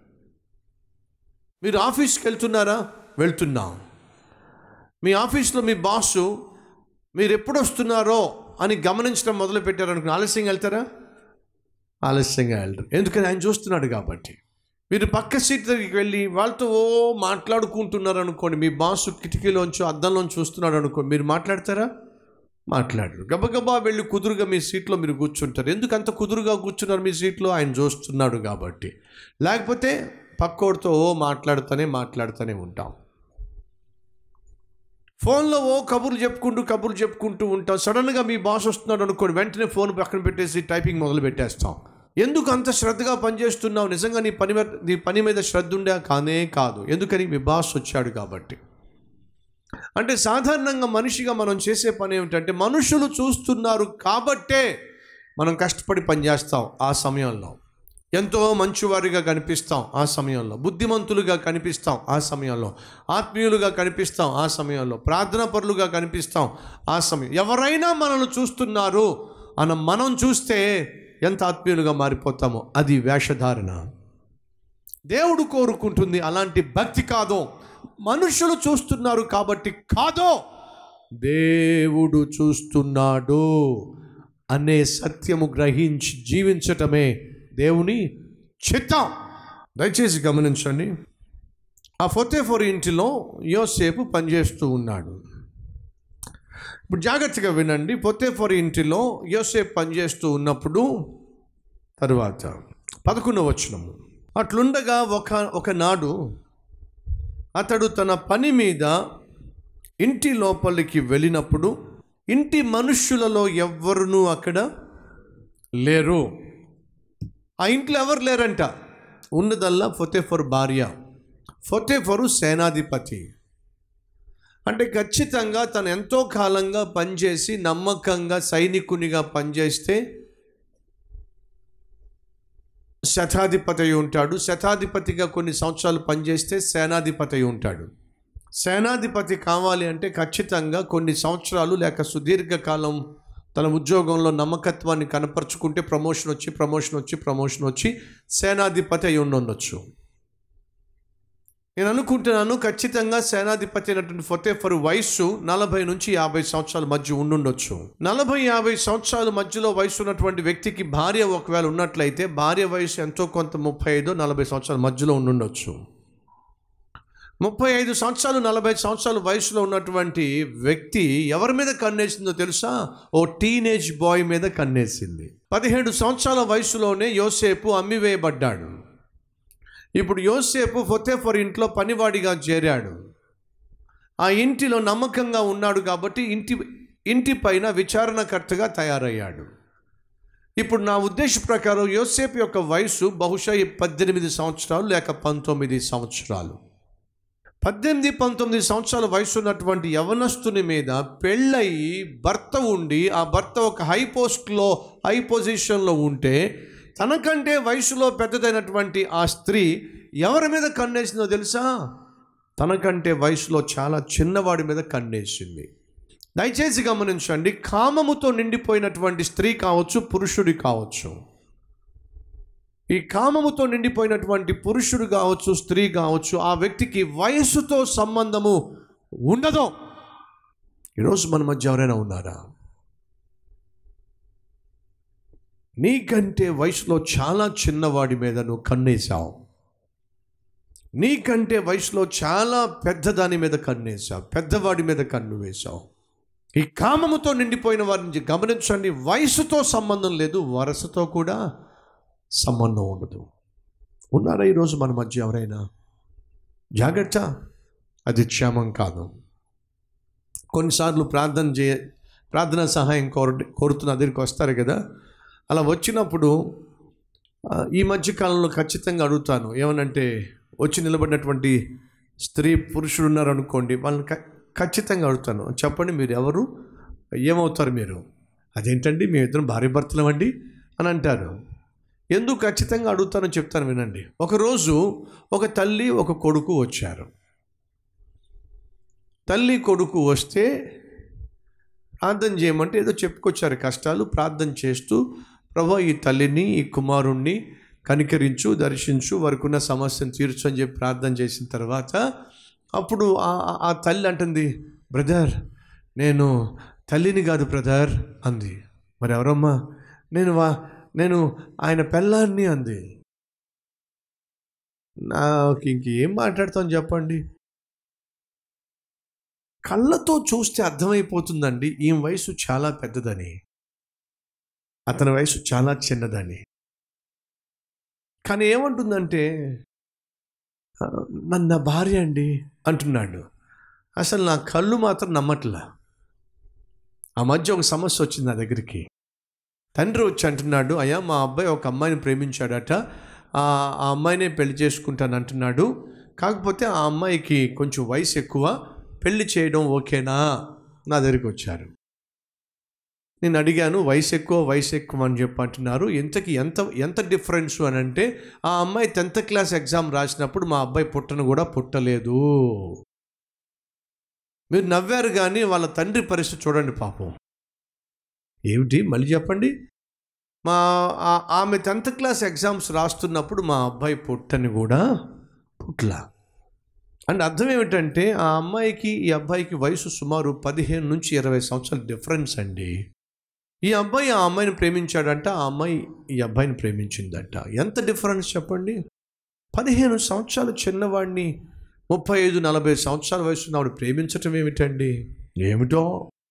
మీరు ఆఫీస్కి వెళ్తున్నారా వెళ్తున్నాం మీ ఆఫీస్లో మీ బాసు మీరు ఎప్పుడు వస్తున్నారో అని గమనించడం మొదలు పెట్టారనుకుని ఆలస్యంగా వెళ్తారా ఆలస్యంగా వెళ్ళరు ఎందుకని ఆయన చూస్తున్నాడు కాబట్టి మీరు పక్క సీట్ దగ్గరికి వెళ్ళి వాళ్ళతో ఓ మాట్లాడుకుంటున్నారు అనుకోండి మీ బాసు కిటికీలోంచి అద్దంలోంచి చూస్తున్నాడు అనుకోండి మీరు మాట్లాడతారా మాట్లాడరు గబగబా వెళ్ళి కుదురుగా మీ సీట్లో మీరు కూర్చుంటారు ఎందుకు అంత కుదురుగా కూర్చున్నారు మీ సీట్లో ఆయన చూస్తున్నాడు కాబట్టి లేకపోతే పక్కోడితో ఓ మాట్లాడుతూనే మాట్లాడుతూనే ఉంటాం ఫోన్లో ఓ కబుర్లు చెప్పుకుంటూ కబుర్లు చెప్పుకుంటూ ఉంటాం సడన్గా మీ బాస్ వస్తున్నాడు అనుకోండి వెంటనే ఫోన్ పక్కన పెట్టేసి టైపింగ్ మొదలు పెట్టేస్తాం ఎందుకు అంత శ్రద్ధగా పనిచేస్తున్నావు నిజంగా నీ పని మీద నీ పని మీద శ్రద్ధ ఉండే కానే కాదు ఎందుకని మీ బాస్ వచ్చాడు కాబట్టి అంటే సాధారణంగా మనిషిగా మనం చేసే పని ఏమిటంటే మనుషులు చూస్తున్నారు కాబట్టే మనం కష్టపడి పనిచేస్తాం ఆ సమయంలో ఎంతో మంచివారిగా కనిపిస్తాం ఆ సమయంలో బుద్ధిమంతులుగా కనిపిస్తాం ఆ సమయంలో ఆత్మీయులుగా కనిపిస్తాం ఆ సమయంలో ప్రార్థనా పరులుగా కనిపిస్తాం ఆ సమయం ఎవరైనా మనల్ని చూస్తున్నారు అన్న మనం చూస్తే ఎంత ఆత్మీయులుగా మారిపోతామో అది వేషధారణ దేవుడు కోరుకుంటుంది అలాంటి భక్తి కాదు మనుషులు చూస్తున్నారు కాబట్టి కాదో దేవుడు చూస్తున్నాడు అనే సత్యము గ్రహించి జీవించటమే దేవుని చిత్తం దయచేసి గమనించండి ఆ ఫొతేఫోర్ ఇంటిలో యోసేపు పనిచేస్తూ ఉన్నాడు ఇప్పుడు జాగ్రత్తగా వినండి పొత్తేఫోర్ ఇంటిలో యోసేపు పనిచేస్తూ ఉన్నప్పుడు తరువాత పదకొండవ వచనము అట్లుండగా ఒక ఒకనాడు అతడు తన పని మీద ఇంటి లోపలికి వెళ్ళినప్పుడు ఇంటి మనుష్యులలో ఎవ్వరునూ అక్కడ లేరు ఆ ఇంట్లో ఎవరు లేరంట ఉన్నదల్లా ఫొతేఫర్ భార్య ఫొతేఫరు సేనాధిపతి అంటే ఖచ్చితంగా తను ఎంతో కాలంగా పనిచేసి నమ్మకంగా సైనికునిగా పనిచేస్తే శతాధిపతి అయి ఉంటాడు శతాధిపతిగా కొన్ని సంవత్సరాలు పనిచేస్తే సేనాధిపతి అయి ఉంటాడు సేనాధిపతి కావాలి అంటే ఖచ్చితంగా కొన్ని సంవత్సరాలు లేక సుదీర్ఘకాలం తన ఉద్యోగంలో నమ్మకత్వాన్ని కనపరుచుకుంటే ప్రమోషన్ వచ్చి ప్రమోషన్ వచ్చి ప్రమోషన్ వచ్చి సేనాధిపతి అయి ఉండొచ్చు నేను అనుకుంటున్నాను ఖచ్చితంగా సేనాధిపతి అయినటువంటి ఫొతేఫర్ వయస్సు నలభై నుంచి యాభై సంవత్సరాల మధ్య ఉండుండొచ్చు నలభై యాభై సంవత్సరాల మధ్యలో వయసు ఉన్నటువంటి వ్యక్తికి భార్య ఒకవేళ ఉన్నట్లయితే భార్య వయసు ఎంతో కొంత ముప్పై ఐదు నలభై సంవత్సరాల మధ్యలో ఉండుండొచ్చు ముప్పై ఐదు సంవత్సరాలు నలభై సంవత్సరాల వయసులో ఉన్నటువంటి వ్యక్తి ఎవరి మీద కన్నేసిందో తెలుసా ఓ టీనేజ్ బాయ్ మీద కన్నేసింది పదిహేడు సంవత్సరాల వయసులోనే యోసేపు అమ్మివేయబడ్డాడు ఇప్పుడు యోసేపు ఫొతేఫర్ ఇంట్లో పనివాడిగా చేరాడు ఆ ఇంటిలో నమ్మకంగా ఉన్నాడు కాబట్టి ఇంటి ఇంటి పైన విచారణకర్తగా తయారయ్యాడు ఇప్పుడు నా ఉద్దేశ ప్రకారం యోసేపు యొక్క వయసు బహుశా ఈ పద్దెనిమిది సంవత్సరాలు లేక పంతొమ్మిది సంవత్సరాలు పద్దెనిమిది పంతొమ్మిది సంవత్సరాల వయసు ఉన్నటువంటి యవనస్తుని మీద పెళ్ళయి భర్త ఉండి ఆ భర్త ఒక హై పోస్ట్లో హై పొజిషన్లో ఉంటే తనకంటే వయసులో పెద్దదైనటువంటి ఆ స్త్రీ ఎవరి మీద కన్నేసిందో తెలుసా తనకంటే వయసులో చాలా చిన్నవాడి మీద కన్నేసింది దయచేసి గమనించండి కామముతో నిండిపోయినటువంటి స్త్రీ కావచ్చు పురుషుడి కావచ్చు ఈ కామముతో నిండిపోయినటువంటి పురుషుడు కావచ్చు స్త్రీ కావచ్చు ఆ వ్యక్తికి వయస్సుతో సంబంధము ఉండదు ఈరోజు మన మధ్య ఎవరైనా ఉన్నారా నీకంటే వయసులో చాలా చిన్నవాడి మీద నువ్వు కన్నేసావు నీకంటే వయసులో చాలా పెద్దదాని మీద కన్నేసావు పెద్దవాడి మీద కన్ను వేశావు ఈ కామముతో నిండిపోయిన వారిని గమనించండి వయసుతో సంబంధం లేదు వరసతో కూడా సంబంధం ఉండదు ఉన్నారా ఈరోజు మన మధ్య ఎవరైనా జాగ్రత్త అది క్షేమం కాదు కొన్నిసార్లు ప్రార్థన చే ప్రార్థన సహాయం కోరు కోరుతున్న దగ్గరికి వస్తారు కదా అలా వచ్చినప్పుడు ఆ, ఈ మధ్య కాలంలో ఖచ్చితంగా అడుగుతాను ఏమనంటే వచ్చి నిలబడినటువంటి స్త్రీ పురుషుడు ఉన్నారు అనుకోండి వాళ్ళని ఖ- ఖచ్చితంగా అడుగుతాను చెప్పండి మీరు ఎవరు ఏమవుతారు మీరు అదేంటండి మీ ఇద్దరు భార్య భర్తలు అండి అని అంటారు ఎందుకు ఖచ్చితంగా అడుగుతానో చెప్తాను వినండి ఒకరోజు ఒక తల్లి ఒక కొడుకు వచ్చారు తల్లి కొడుకు వస్తే ప్రార్థన చేయమంటే ఏదో చెప్పుకొచ్చారు కష్టాలు ప్రార్థన చేస్తూ ప్రభా ఈ తల్లిని ఈ కుమారుణ్ణి కనికరించు దర్శించు వారికి ఉన్న సమస్యను తీర్చు అని చెప్పి ప్రార్థన చేసిన తర్వాత అప్పుడు ఆ ఆ- ఆ తల్లి అంటుంది బ్రదర్ నేను తల్లిని కాదు బ్రదర్ అంది మరి ఎవరమ్మా నేను వా నేను ఆయన పెళ్ళాన్ని అంది నాకు ఇంకేం మాట్లాడతాం చెప్పండి కళ్ళతో చూస్తే అర్థమైపోతుందండి ఈ వయసు చాలా పెద్దదని అతని వయసు చాలా చిన్నదని కానీ ఏమంటుందంటే "ఆ, నన్ను నా భార్య అండి అంటున్నాడు అసలు నా కళ్ళు మాత్రం నమ్మట్లా ఆ మధ్య ఒక సమస్య వచ్చింది నా దగ్గరికి తండ్రి వచ్చి అంటున్నాడు అయ్యా మా అబ్బాయి ఒక అమ్మాయిని ప్రేమించాడట ఆ ఆ అమ్మాయినే పెళ్లి చేసుకుంటాను అంటున్నాడు కాకపోతే ఆ అమ్మాయికి కొంచెం వయసు ఎక్కువ పెళ్లి చేయడం ఓకేనా నా దగ్గరికి వచ్చారు నేను అడిగాను వయసు ఎక్కువ వయసు ఎక్కువ అని చెప్పి అంటున్నారు ఎంతకి ఎంత ఎంత డిఫరెన్స్ అని అంటే ఆ అమ్మాయి టెన్త్ క్లాస్ ఎగ్జామ్ రాసినప్పుడు మా అబ్బాయి పుట్టను కూడా పుట్టలేదు మీరు నవ్వారు కానీ వాళ్ళ తండ్రి పరిస్థితి చూడండి పాపం ఏమిటి మళ్ళీ చెప్పండి మా ఆ- ఆమె టెన్త్ క్లాస్ ఎగ్జామ్స్ రాస్తున్నప్పుడు మా అబ్బాయి పుట్టని కూడా పుట్ల అండ్ అర్థం ఏమిటంటే ఆ అమ్మాయికి ఈ అబ్బాయికి వయసు సుమారు పదిహేను నుంచి ఇరవై సంవత్సరాల డిఫరెన్స్ అండి ఈ అబ్బాయి ఆ అమ్మాయిని ప్రేమించాడంట ఆ అమ్మాయి ఈ అబ్బాయిని ప్రేమించిందంట ఎంత డిఫరెన్స్ చెప్పండి పదిహేను సంవత్సరాలు చిన్నవాడిని ముప్పై ఐదు నలభై సంవత్సరాల వయసు ఆవిడ ప్రేమించటం ఏమిటండి ఏమిటో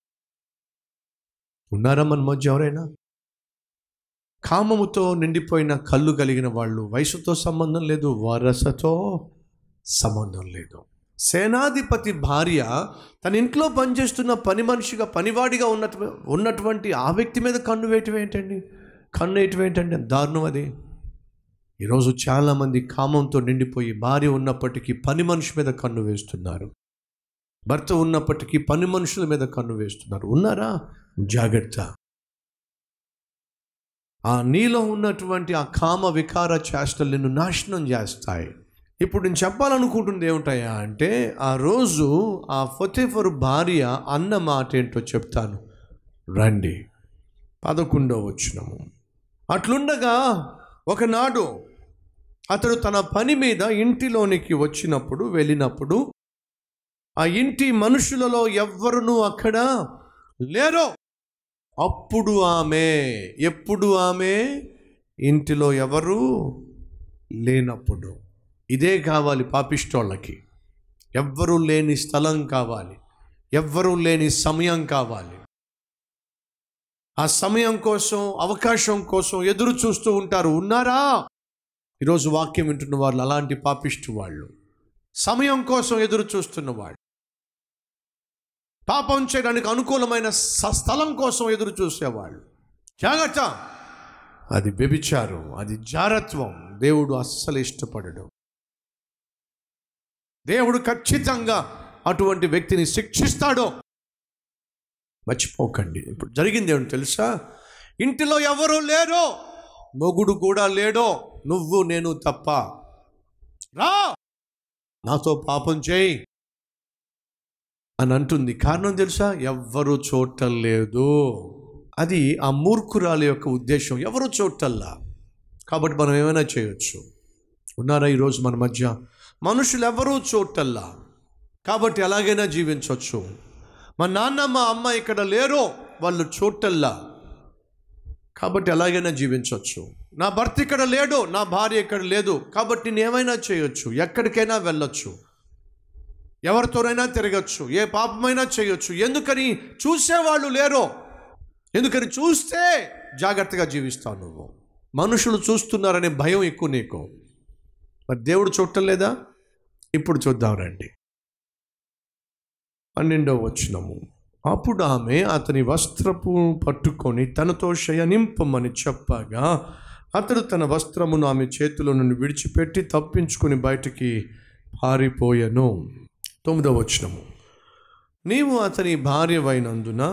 ఉన్నారా మన మధ్య ఎవరైనా కామముతో నిండిపోయిన కళ్ళు కలిగిన వాళ్ళు వయసుతో సంబంధం లేదు వరసతో సంబంధం లేదు సేనాధిపతి భార్య తన ఇంట్లో పనిచేస్తున్న పని మనిషిగా పనివాడిగా ఉన్నటు ఉన్నటువంటి ఆ వ్యక్తి మీద కన్ను వేయటం ఏంటండి కన్ను వేయటం ఏంటండి దారుణం అది ఈరోజు చాలామంది కామంతో నిండిపోయి భార్య ఉన్నప్పటికీ పని మనిషి మీద కన్ను వేస్తున్నారు భర్త ఉన్నప్పటికీ పని మనుషుల మీద కన్ను వేస్తున్నారు ఉన్నారా జాగ్రత్త ఆ నీలో ఉన్నటువంటి ఆ కామ వికార చేష్టలు నిన్ను నాశనం చేస్తాయి ఇప్పుడు నేను చెప్పాలనుకుంటుంది ఏమిటాయా అంటే ఆ రోజు ఆ ఫొతేఫరు భార్య అన్న మాట ఏంటో చెప్తాను రండి పదకొండో వచ్చినము అట్లుండగా ఒకనాడు అతడు తన పని మీద ఇంటిలోనికి వచ్చినప్పుడు వెళ్ళినప్పుడు ఆ ఇంటి మనుషులలో ఎవ్వరునూ అక్కడ లేరో అప్పుడు ఆమె ఎప్పుడు ఆమె ఇంటిలో ఎవరు లేనప్పుడు ఇదే కావాలి పాపిష్టోళ్ళకి ఎవ్వరూ లేని స్థలం కావాలి ఎవ్వరూ లేని సమయం కావాలి ఆ సమయం కోసం అవకాశం కోసం ఎదురు చూస్తూ ఉంటారు ఉన్నారా ఈరోజు వాక్యం వింటున్న వాళ్ళు అలాంటి పాపిష్టి వాళ్ళు సమయం కోసం ఎదురు చూస్తున్న వాళ్ళు పాపం చేయడానికి అనుకూలమైన స- స్థలం కోసం ఎదురు చూసేవాళ్ళు జాగ్రత్త అది వ్యభిచారం అది జారత్వం దేవుడు అస్సలు ఇష్టపడడు దేవుడు ఖచ్చితంగా అటువంటి వ్యక్తిని శిక్షిస్తాడు మర్చిపోకండి ఇప్పుడు జరిగింది ఏమిటి తెలుసా ఇంటిలో ఎవరు లేరు మొగుడు కూడా లేడో నువ్వు నేను తప్ప రా నాతో పాపం చేయి అని అంటుంది కారణం తెలుసా ఎవ్వరు చూడటం లేదు అది ఆ మూర్ఖురాలి యొక్క ఉద్దేశం ఎవరు చూడటల్లా కాబట్టి మనం ఏమైనా చేయొచ్చు ఉన్నారా ఈరోజు మన మధ్య మనుషులు ఎవరూ చోటల్లా కాబట్టి ఎలాగైనా జీవించవచ్చు మా నాన్న మా అమ్మ ఇక్కడ లేరో వాళ్ళు చోటల్లా కాబట్టి ఎలాగైనా జీవించవచ్చు నా భర్త ఇక్కడ లేడు నా భార్య ఇక్కడ లేదు కాబట్టి నేను ఏమైనా చేయొచ్చు ఎక్కడికైనా వెళ్ళొచ్చు ఎవరితోనైనా తిరగచ్చు ఏ పాపమైనా చేయొచ్చు ఎందుకని చూసేవాళ్ళు లేరు ఎందుకని చూస్తే జాగ్రత్తగా జీవిస్తావు నువ్వు మనుషులు చూస్తున్నారనే భయం ఎక్కువ నీకు మరి దేవుడు చూడటం లేదా ఇప్పుడు చూద్దాం రండి పన్నెండవ వచ్చినము అప్పుడు ఆమె అతని వస్త్రపు పట్టుకొని తనతో శయనింపమని చెప్పగా అతడు తన వస్త్రమును ఆమె చేతిలో నుండి విడిచిపెట్టి తప్పించుకొని బయటికి పారిపోయెను తొమ్మిదవ వచనము నీవు అతని భార్యవైనందున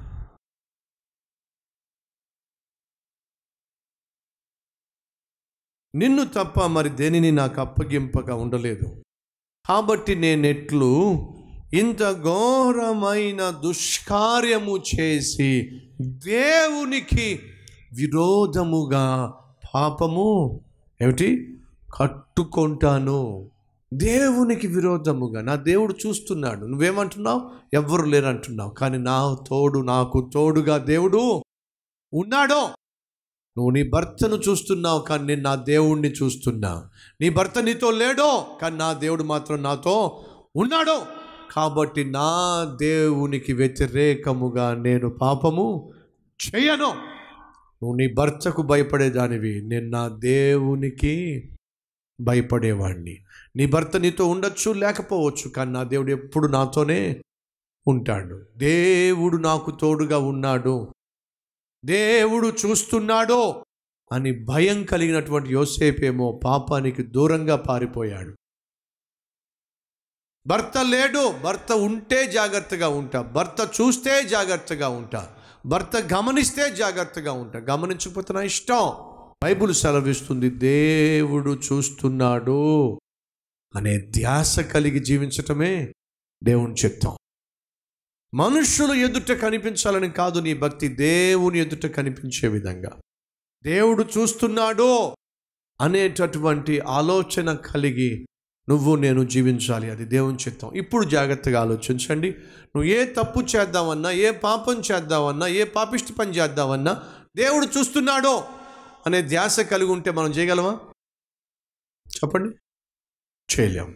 నిన్ను తప్ప మరి దేనిని నాకు అప్పగింపగా ఉండలేదు కాబట్టి నేనెట్లు ఇంత ఘోరమైన దుష్కార్యము చేసి దేవునికి విరోధముగా పాపము ఏమిటి కట్టుకుంటాను దేవునికి విరోధముగా నా దేవుడు చూస్తున్నాడు నువ్వేమంటున్నావు ఎవ్వరు లేరంటున్నావు కానీ నా తోడు నాకు తోడుగా దేవుడు ఉన్నాడో నువ్వు నీ భర్తను చూస్తున్నావు కానీ నేను నా దేవుణ్ణి చూస్తున్నా నీ భర్త నీతో లేడో కానీ నా దేవుడు మాత్రం నాతో ఉన్నాడో కాబట్టి నా దేవునికి వ్యతిరేకముగా నేను పాపము చేయను నువ్వు నీ భర్తకు భయపడేదానివి నేను నా దేవునికి భయపడేవాడిని నీ భర్త నీతో ఉండొచ్చు లేకపోవచ్చు కానీ నా దేవుడు ఎప్పుడు నాతోనే ఉంటాడు దేవుడు నాకు తోడుగా ఉన్నాడు దేవుడు చూస్తున్నాడో అని భయం కలిగినటువంటి యోసేపేమో పాపానికి దూరంగా పారిపోయాడు భర్త లేడు భర్త ఉంటే జాగ్రత్తగా ఉంటా భర్త చూస్తే జాగ్రత్తగా ఉంటా భర్త గమనిస్తే జాగ్రత్తగా ఉంటా గమనించకపోతే నా ఇష్టం బైబుల్ సెలవిస్తుంది దేవుడు చూస్తున్నాడు అనే ధ్యాస కలిగి జీవించటమే దేవుని చిత్తం మనుషులు ఎదుట కనిపించాలని కాదు నీ భక్తి దేవుని ఎదుట కనిపించే విధంగా దేవుడు చూస్తున్నాడో అనేటటువంటి ఆలోచన కలిగి నువ్వు నేను జీవించాలి అది దేవుని చిత్తం ఇప్పుడు జాగ్రత్తగా ఆలోచించండి నువ్వు ఏ తప్పు చేద్దామన్నా ఏ పాపం చేద్దామన్నా ఏ పాపిష్టి పని చేద్దామన్నా దేవుడు చూస్తున్నాడో అనే ధ్యాస కలిగి ఉంటే మనం చేయగలమా చెప్పండి చేయలేం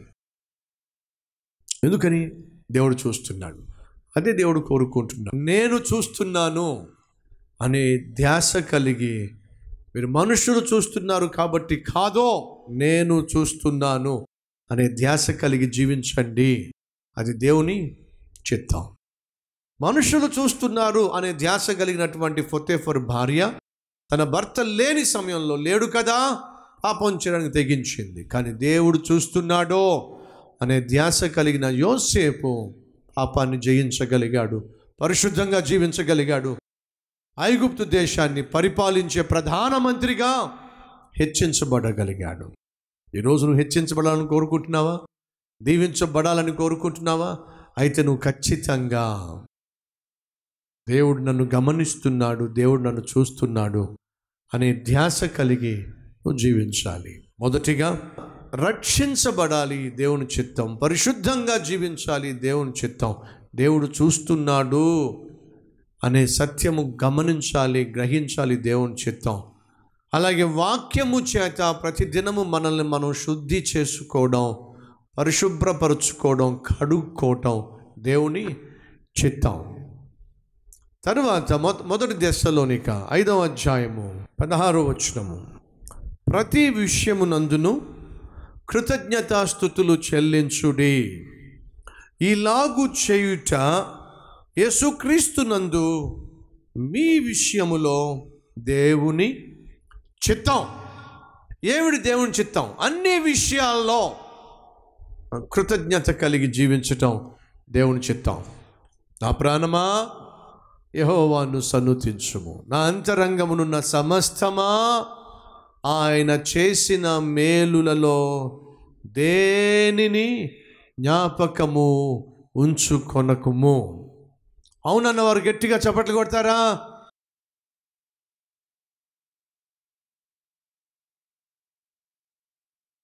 ఎందుకని దేవుడు చూస్తున్నాడు అదే దేవుడు కోరుకుంటున్నాడు నేను చూస్తున్నాను అనే ధ్యాస కలిగి మీరు మనుషులు చూస్తున్నారు కాబట్టి కాదో నేను చూస్తున్నాను అనే ధ్యాస కలిగి జీవించండి అది దేవుని చిత్తం మనుషులు చూస్తున్నారు అనే ధ్యాస కలిగినటువంటి ఫొతేఫర్ భార్య తన భర్త లేని సమయంలో లేడు కదా పాపం చేయడానికి తెగించింది కానీ దేవుడు చూస్తున్నాడో అనే ధ్యాస కలిగిన యోసేపు పాపాన్ని జయించగలిగాడు పరిశుద్ధంగా జీవించగలిగాడు ఐగుప్తు దేశాన్ని పరిపాలించే ప్రధానమంత్రిగా హెచ్చించబడగలిగాడు ఈరోజు నువ్వు హెచ్చించబడాలని కోరుకుంటున్నావా దీవించబడాలని కోరుకుంటున్నావా అయితే నువ్వు ఖచ్చితంగా దేవుడు నన్ను గమనిస్తున్నాడు దేవుడు నన్ను చూస్తున్నాడు అనే ధ్యాస కలిగి నువ్వు జీవించాలి మొదటిగా రక్షించబడాలి దేవుని చిత్తం పరిశుద్ధంగా జీవించాలి దేవుని చిత్తం దేవుడు చూస్తున్నాడు అనే సత్యము గమనించాలి గ్రహించాలి దేవుని చిత్తం అలాగే వాక్యము చేత ప్రతిదినము మనల్ని మనం శుద్ధి చేసుకోవడం పరిశుభ్రపరుచుకోవడం కడుక్కోవటం దేవుని చిత్తం తరువాత మొ మొదటి దశలోనిక ఐదవ అధ్యాయము పదహారో వచనము ప్రతి విషయమునందును కృతజ్ఞతాస్థుతులు చెల్లించుడి ఈలాగు చేయుట యేసుక్రీస్తునందు మీ విషయములో దేవుని చిత్తం ఏమిటి దేవుని చిత్తం అన్ని విషయాల్లో కృతజ్ఞత కలిగి జీవించటం దేవుని చిత్తం నా ప్రాణమా యహోవాను సన్నుతించుము నా అంతరంగమునున్న సమస్తమా ఆయన చేసిన మేలులలో దేనిని జ్ఞాపకము ఉంచుకొనకుము అవునన్న వారు గట్టిగా చప్పట్లు కొడతారా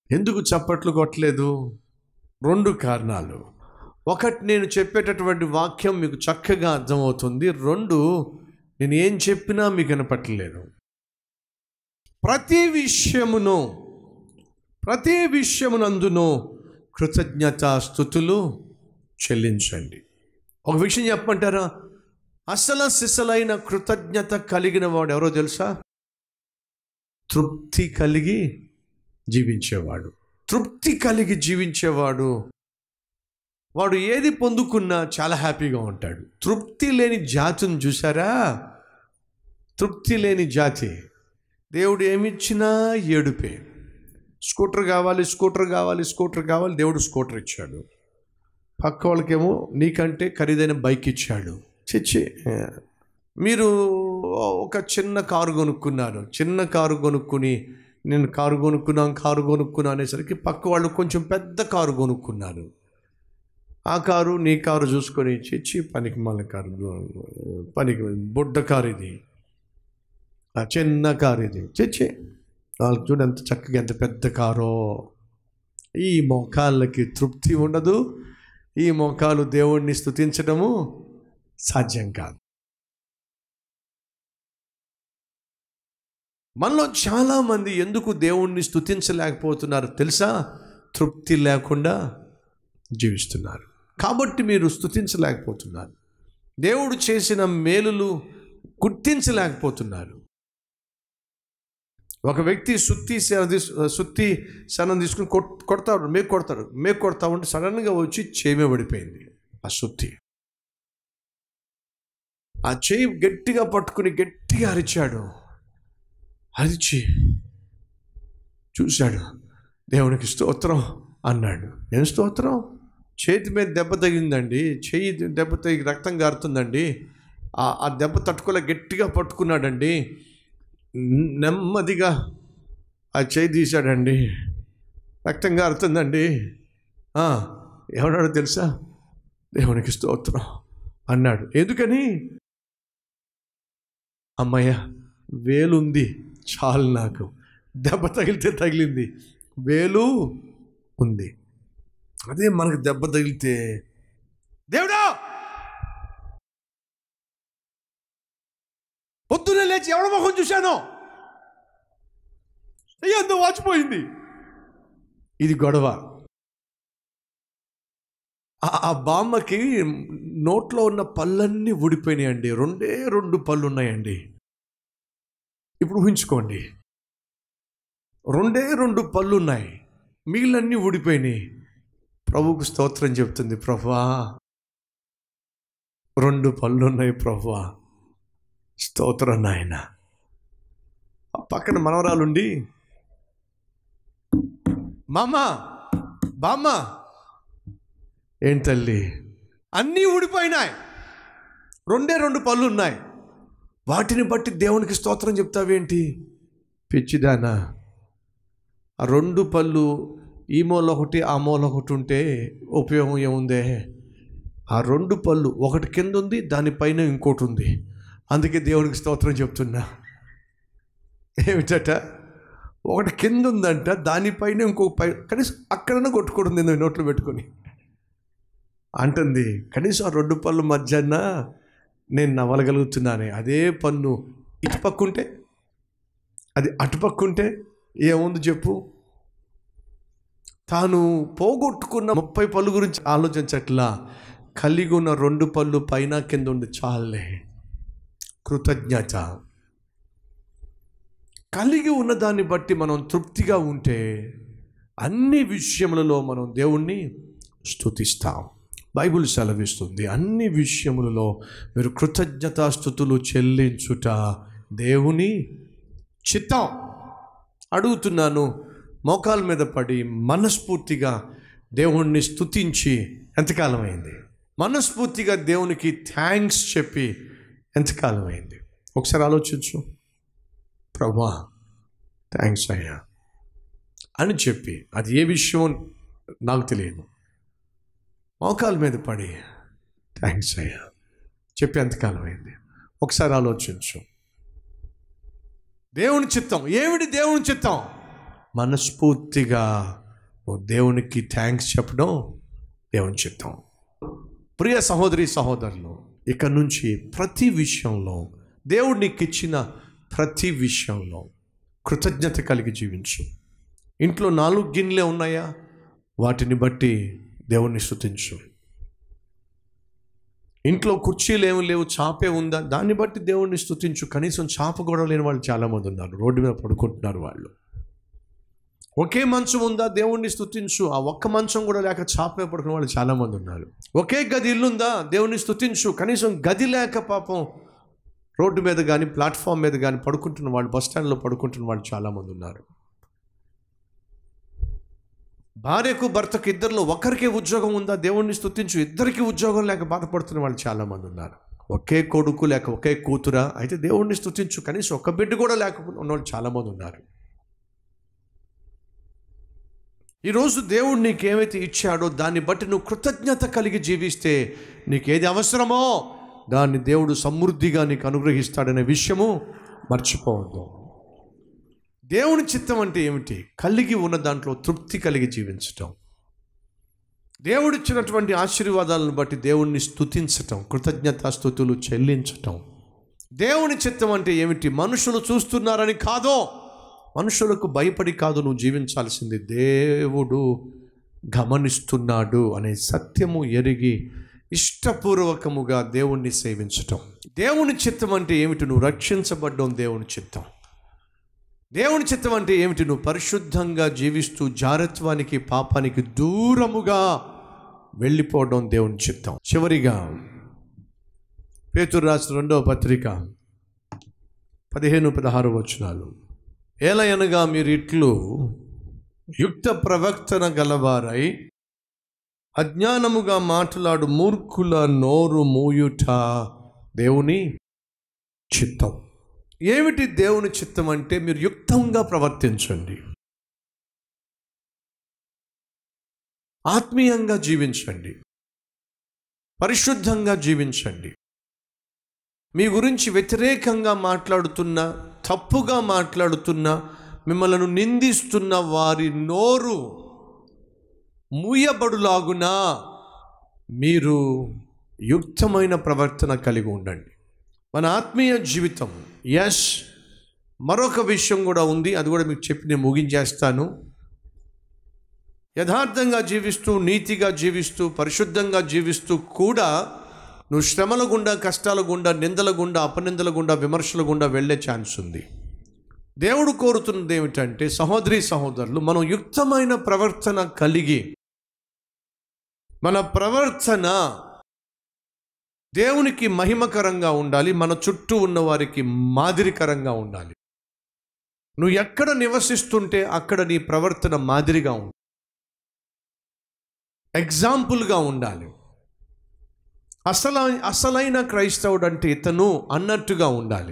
ఎందుకు చప్పట్లు కొట్టలేదు రెండు కారణాలు ఒకటి నేను చెప్పేటటువంటి వాక్యం మీకు చక్కగా అర్థమవుతుంది రెండు నేను ఏం చెప్పినా మీకు వినపట్టలేదు ప్రతి విషయమును ప్రతి విషయమునందును కృతజ్ఞత స్థుతులు చెల్లించండి ఒక విషయం చెప్పమంటారా అసలు సిసలైన కృతజ్ఞత కలిగిన వాడు ఎవరో తెలుసా తృప్తి కలిగి జీవించేవాడు తృప్తి కలిగి జీవించేవాడు వాడు ఏది పొందుకున్నా చాలా హ్యాపీగా ఉంటాడు తృప్తి లేని జాతిని చూసారా తృప్తి లేని జాతి దేవుడు ఏమిచ్చినా ఏడుపే స్కూటర్ కావాలి స్కూటర్ కావాలి స్కూటర్ కావాలి దేవుడు స్కూటర్ ఇచ్చాడు పక్క వాళ్ళకేమో నీకంటే ఖరీదైన బైక్ ఇచ్చాడు చిచ్చి మీరు ఒక చిన్న కారు కొనుక్కున్నారు చిన్న కారు కొనుక్కుని నేను కారు కొనుక్కున్నాను కారు కొనుక్కున్నా అనేసరికి పక్క వాళ్ళు కొంచెం పెద్ద కారు కొనుక్కున్నారు ఆ కారు నీ కారు చూసుకొని చిచ్చి పనికి మళ్ళీ కారు పనికి బుడ్డ కారు ఇది ఆ చిన్న కారు ఇది చిచ్చి వాళ్ళకి చూడు ఎంత చక్కగా ఎంత పెద్ద కారో ఈ మోకాళ్ళకి తృప్తి ఉండదు ఈ మోకాలు దేవుణ్ణి స్థుతించడము సాధ్యం కాదు మనలో చాలామంది ఎందుకు దేవుణ్ణి స్థుతించలేకపోతున్నారు తెలుసా తృప్తి లేకుండా జీవిస్తున్నారు కాబట్టి మీరు స్థుతించలేకపోతున్నారు దేవుడు చేసిన మేలులు గుర్తించలేకపోతున్నారు ఒక వ్యక్తి సుత్తి శన తీసు సుత్తి శనం తీసుకుని కొట్ కొడతాడు మేకు కొడతాడు మేకు కొడతా ఉంటే సడన్గా వచ్చి చేమే పడిపోయింది ఆ సుత్తి ఆ చేయి గట్టిగా పట్టుకుని గట్టిగా అరిచాడు అరిచి చూశాడు దేవునికి స్తోత్రం అన్నాడు ఏం స్తోత్రం చేతి మీద దెబ్బ తగిలిందండి చేయి దెబ్బ తగిలి రక్తం గారుతుందండి ఆ దెబ్బ తట్టుకోలే గట్టిగా పట్టుకున్నాడండి నెమ్మదిగా ఆ చేయి తీశాడండి రక్తం గారుతుందండి ఏమన్నాడో తెలుసా దేవునికి స్తోత్రం అన్నాడు ఎందుకని అమ్మయ్య వేలుంది చాలు నాకు దెబ్బ తగిలితే తగిలింది వేలు ఉంది అదే మనకు దెబ్బ తగిలితే దేవుడా పొద్దున్నే లేచి ఎవడ ముఖం చూశాను అయ్యంత వాచిపోయింది ఇది గొడవ ఆ బామ్మకి నోట్లో ఉన్న పళ్ళన్నీ ఊడిపోయినాయండి రెండే రెండు పళ్ళు ఉన్నాయండి ఇప్పుడు ఊహించుకోండి రెండే రెండు పళ్ళు ఉన్నాయి మిగిలినన్నీ ఊడిపోయినాయి ప్రభుకు స్తోత్రం చెప్తుంది ప్రభా రెండు పళ్ళు ఉన్నాయి ప్రభా స్తోత్రం నాయన పక్కన మనవరాలుండి మామ బామ్మ ఏంటి తల్లి అన్నీ ఊడిపోయినాయి రెండే రెండు పళ్ళు ఉన్నాయి వాటిని బట్టి దేవునికి స్తోత్రం చెప్తావేంటి పిచ్చిదానా ఆ రెండు పళ్ళు ఈ మూల ఒకటి ఆ మూల ఒకటి ఉంటే ఉపయోగం ఏముందే ఆ రెండు పళ్ళు ఒకటి కింద ఉంది దానిపైన ఇంకోటి ఉంది అందుకే దేవునికి స్తోత్రం చెప్తున్నా ఏమిటట ఒకటి కింద ఉందంట దానిపైన ఇంకొక పై కనీసం అక్కడనే కొట్టుకుంటుంది నేను నోట్లో పెట్టుకొని అంటుంది కనీసం ఆ రెండు పళ్ళు మధ్యాహ్న నేను నవ్వగలుగుతున్నానే అదే పన్ను ఇటుపక్కుంటే అది అటుపక్కుంటే ఏముంది చెప్పు తాను పోగొట్టుకున్న ముప్పై పళ్ళు గురించి ఆలోచించట్లా కలిగి ఉన్న రెండు పళ్ళు పైన కింద ఉంది చాలే కృతజ్ఞత కలిగి ఉన్న దాన్ని బట్టి మనం తృప్తిగా ఉంటే అన్ని విషయములలో మనం దేవుణ్ణి స్థుతిస్తాం బైబుల్ సెలవిస్తుంది అన్ని విషయములలో మీరు కృతజ్ఞతాస్థుతులు చెల్లించుట దేవుని చిత్తం అడుగుతున్నాను మోకాల మీద పడి మనస్ఫూర్తిగా దేవుణ్ణి స్తుతించి ఎంతకాలం అయింది మనస్ఫూర్తిగా దేవునికి థ్యాంక్స్ చెప్పి ఎంతకాలం అయింది ఒకసారి ఆలోచించు ప్రభా థ్యాంక్స్ అయ్యా అని చెప్పి అది ఏ విషయం నాకు తెలియదు మోకాల మీద పడి థ్యాంక్స్ అయ్యా చెప్పి ఎంతకాలం అయింది ఒకసారి ఆలోచించు దేవుని చిత్తం ఏమిటి దేవుని చిత్తం మనస్ఫూర్తిగా ఓ దేవునికి థ్యాంక్స్ చెప్పడం దేవుని చిత్తం ప్రియ సహోదరి సహోదరులు ఇక నుంచి ప్రతి విషయంలో దేవుడు నీకు ఇచ్చిన ప్రతి విషయంలో కృతజ్ఞత కలిగి జీవించు ఇంట్లో నాలుగు గిన్నెలే ఉన్నాయా వాటిని బట్టి దేవుణ్ణి స్తుతించు ఇంట్లో కుర్చీలు ఏమి లేవు చాపే ఉందా దాన్ని బట్టి దేవుణ్ణి స్తుతించు కనీసం చాప కూడా లేని వాళ్ళు చాలామంది ఉన్నారు రోడ్డు మీద పడుకుంటున్నారు వాళ్ళు ఒకే మంచం ఉందా దేవుణ్ణి స్తుతించు ఆ ఒక్క మంచం కూడా లేక చాప మీద పడుకునే వాళ్ళు చాలామంది ఉన్నారు ఒకే గది ఇల్లుందా దేవుణ్ణి స్తుతించు కనీసం గది లేక పాపం రోడ్డు మీద కానీ ప్లాట్ఫామ్ మీద కానీ పడుకుంటున్న వాళ్ళు బస్ స్టాండ్లో పడుకుంటున్న వాళ్ళు చాలామంది ఉన్నారు భార్యకు భర్తకు ఇద్దరిలో ఒకరికే ఉద్యోగం ఉందా దేవుణ్ణి స్తుతించు ఇద్దరికి ఉద్యోగం లేక బాధపడుతున్న వాళ్ళు చాలామంది ఉన్నారు ఒకే కొడుకు లేక ఒకే కూతురా అయితే దేవుణ్ణి స్తుతించు కనీసం ఒక బిడ్డ కూడా లేకపోతే ఉన్న వాళ్ళు చాలామంది ఉన్నారు ఈరోజు దేవుడు నీకేమైతే ఇచ్చాడో దాన్ని బట్టి నువ్వు కృతజ్ఞత కలిగి జీవిస్తే నీకేది అవసరమో దాన్ని దేవుడు సమృద్ధిగా నీకు అనుగ్రహిస్తాడనే విషయము మర్చిపోవద్దు దేవుని చిత్తం అంటే ఏమిటి కలిగి ఉన్న దాంట్లో తృప్తి కలిగి జీవించటం దేవుడిచ్చినటువంటి ఆశీర్వాదాలను బట్టి దేవుణ్ణి స్తుతించటం కృతజ్ఞతాస్థుతులు చెల్లించటం దేవుని చిత్తం అంటే ఏమిటి మనుషులు చూస్తున్నారని కాదో మనుషులకు భయపడి కాదు నువ్వు జీవించాల్సింది దేవుడు గమనిస్తున్నాడు అనే సత్యము ఎరిగి ఇష్టపూర్వకముగా దేవుణ్ణి సేవించటం దేవుని చిత్తం అంటే ఏమిటి నువ్వు రక్షించబడ్డం దేవుని చిత్తం దేవుని చిత్తం అంటే ఏమిటి నువ్వు పరిశుద్ధంగా జీవిస్తూ జారత్వానికి పాపానికి దూరముగా వెళ్ళిపోవడం దేవుని చిత్తం చివరిగా పేతురు రాసిన రెండవ పత్రిక పదిహేను పదహారు వచనాలు ఏలయనగా మీరు ఇట్లు యుక్త ప్రవక్తన గలవారై అజ్ఞానముగా మాట్లాడు మూర్ఖుల నోరు మూయుట దేవుని చిత్తం ఏమిటి దేవుని చిత్తం అంటే మీరు యుక్తంగా ప్రవర్తించండి ఆత్మీయంగా జీవించండి పరిశుద్ధంగా జీవించండి మీ గురించి వ్యతిరేకంగా మాట్లాడుతున్న తప్పుగా మాట్లాడుతున్న మిమ్మల్ని నిందిస్తున్న వారి నోరు మూయబడులాగునా మీరు యుక్తమైన ప్రవర్తన కలిగి ఉండండి మన ఆత్మీయ జీవితం యస్ మరొక విషయం కూడా ఉంది అది కూడా మీకు చెప్పి నేను ముగించేస్తాను యథార్థంగా జీవిస్తూ నీతిగా జీవిస్తూ పరిశుద్ధంగా జీవిస్తూ కూడా నువ్వు శ్రమల గుండా కష్టాల గుండా నిందల గుండా అపనిందల గుండా విమర్శల గుండా వెళ్ళే ఛాన్స్ ఉంది దేవుడు కోరుతున్నది ఏమిటంటే సహోదరి సహోదరులు మనం యుక్తమైన ప్రవర్తన కలిగి మన ప్రవర్తన దేవునికి మహిమకరంగా ఉండాలి మన చుట్టూ ఉన్న వారికి మాదిరికరంగా ఉండాలి నువ్వు ఎక్కడ నివసిస్తుంటే అక్కడ నీ ప్రవర్తన మాదిరిగా ఉండాలి ఎగ్జాంపుల్గా ఉండాలి అసలు అసలైన క్రైస్తవుడు అంటే ఇతను అన్నట్టుగా ఉండాలి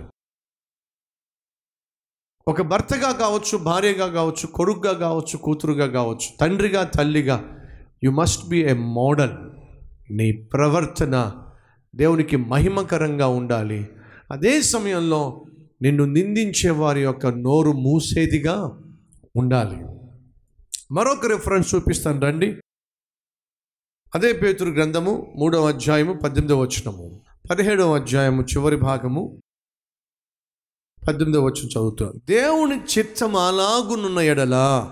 ఒక భర్తగా కావచ్చు భార్యగా కావచ్చు కొడుకుగా కావచ్చు కూతురుగా కావచ్చు తండ్రిగా తల్లిగా you must be a model నీ ప్రవర్తన దేవునికి మహిమకరంగా ఉండాలి అదే సమయంలో నిన్ను నిందించే వారి యొక్క నోరు మూసేదిగా ఉండాలి మరొక రిఫరెన్స్ చూపిస్తాను రండి అదే పేతురు గ్రంథము మూడవ అధ్యాయము పద్దెనిమిదవ వచనము పదిహేడవ అధ్యాయము చివరి భాగము పద్దెనిమిదవ వచనం చదువుతాను దేవుని చిత్తం అలాగునున్న ఎడల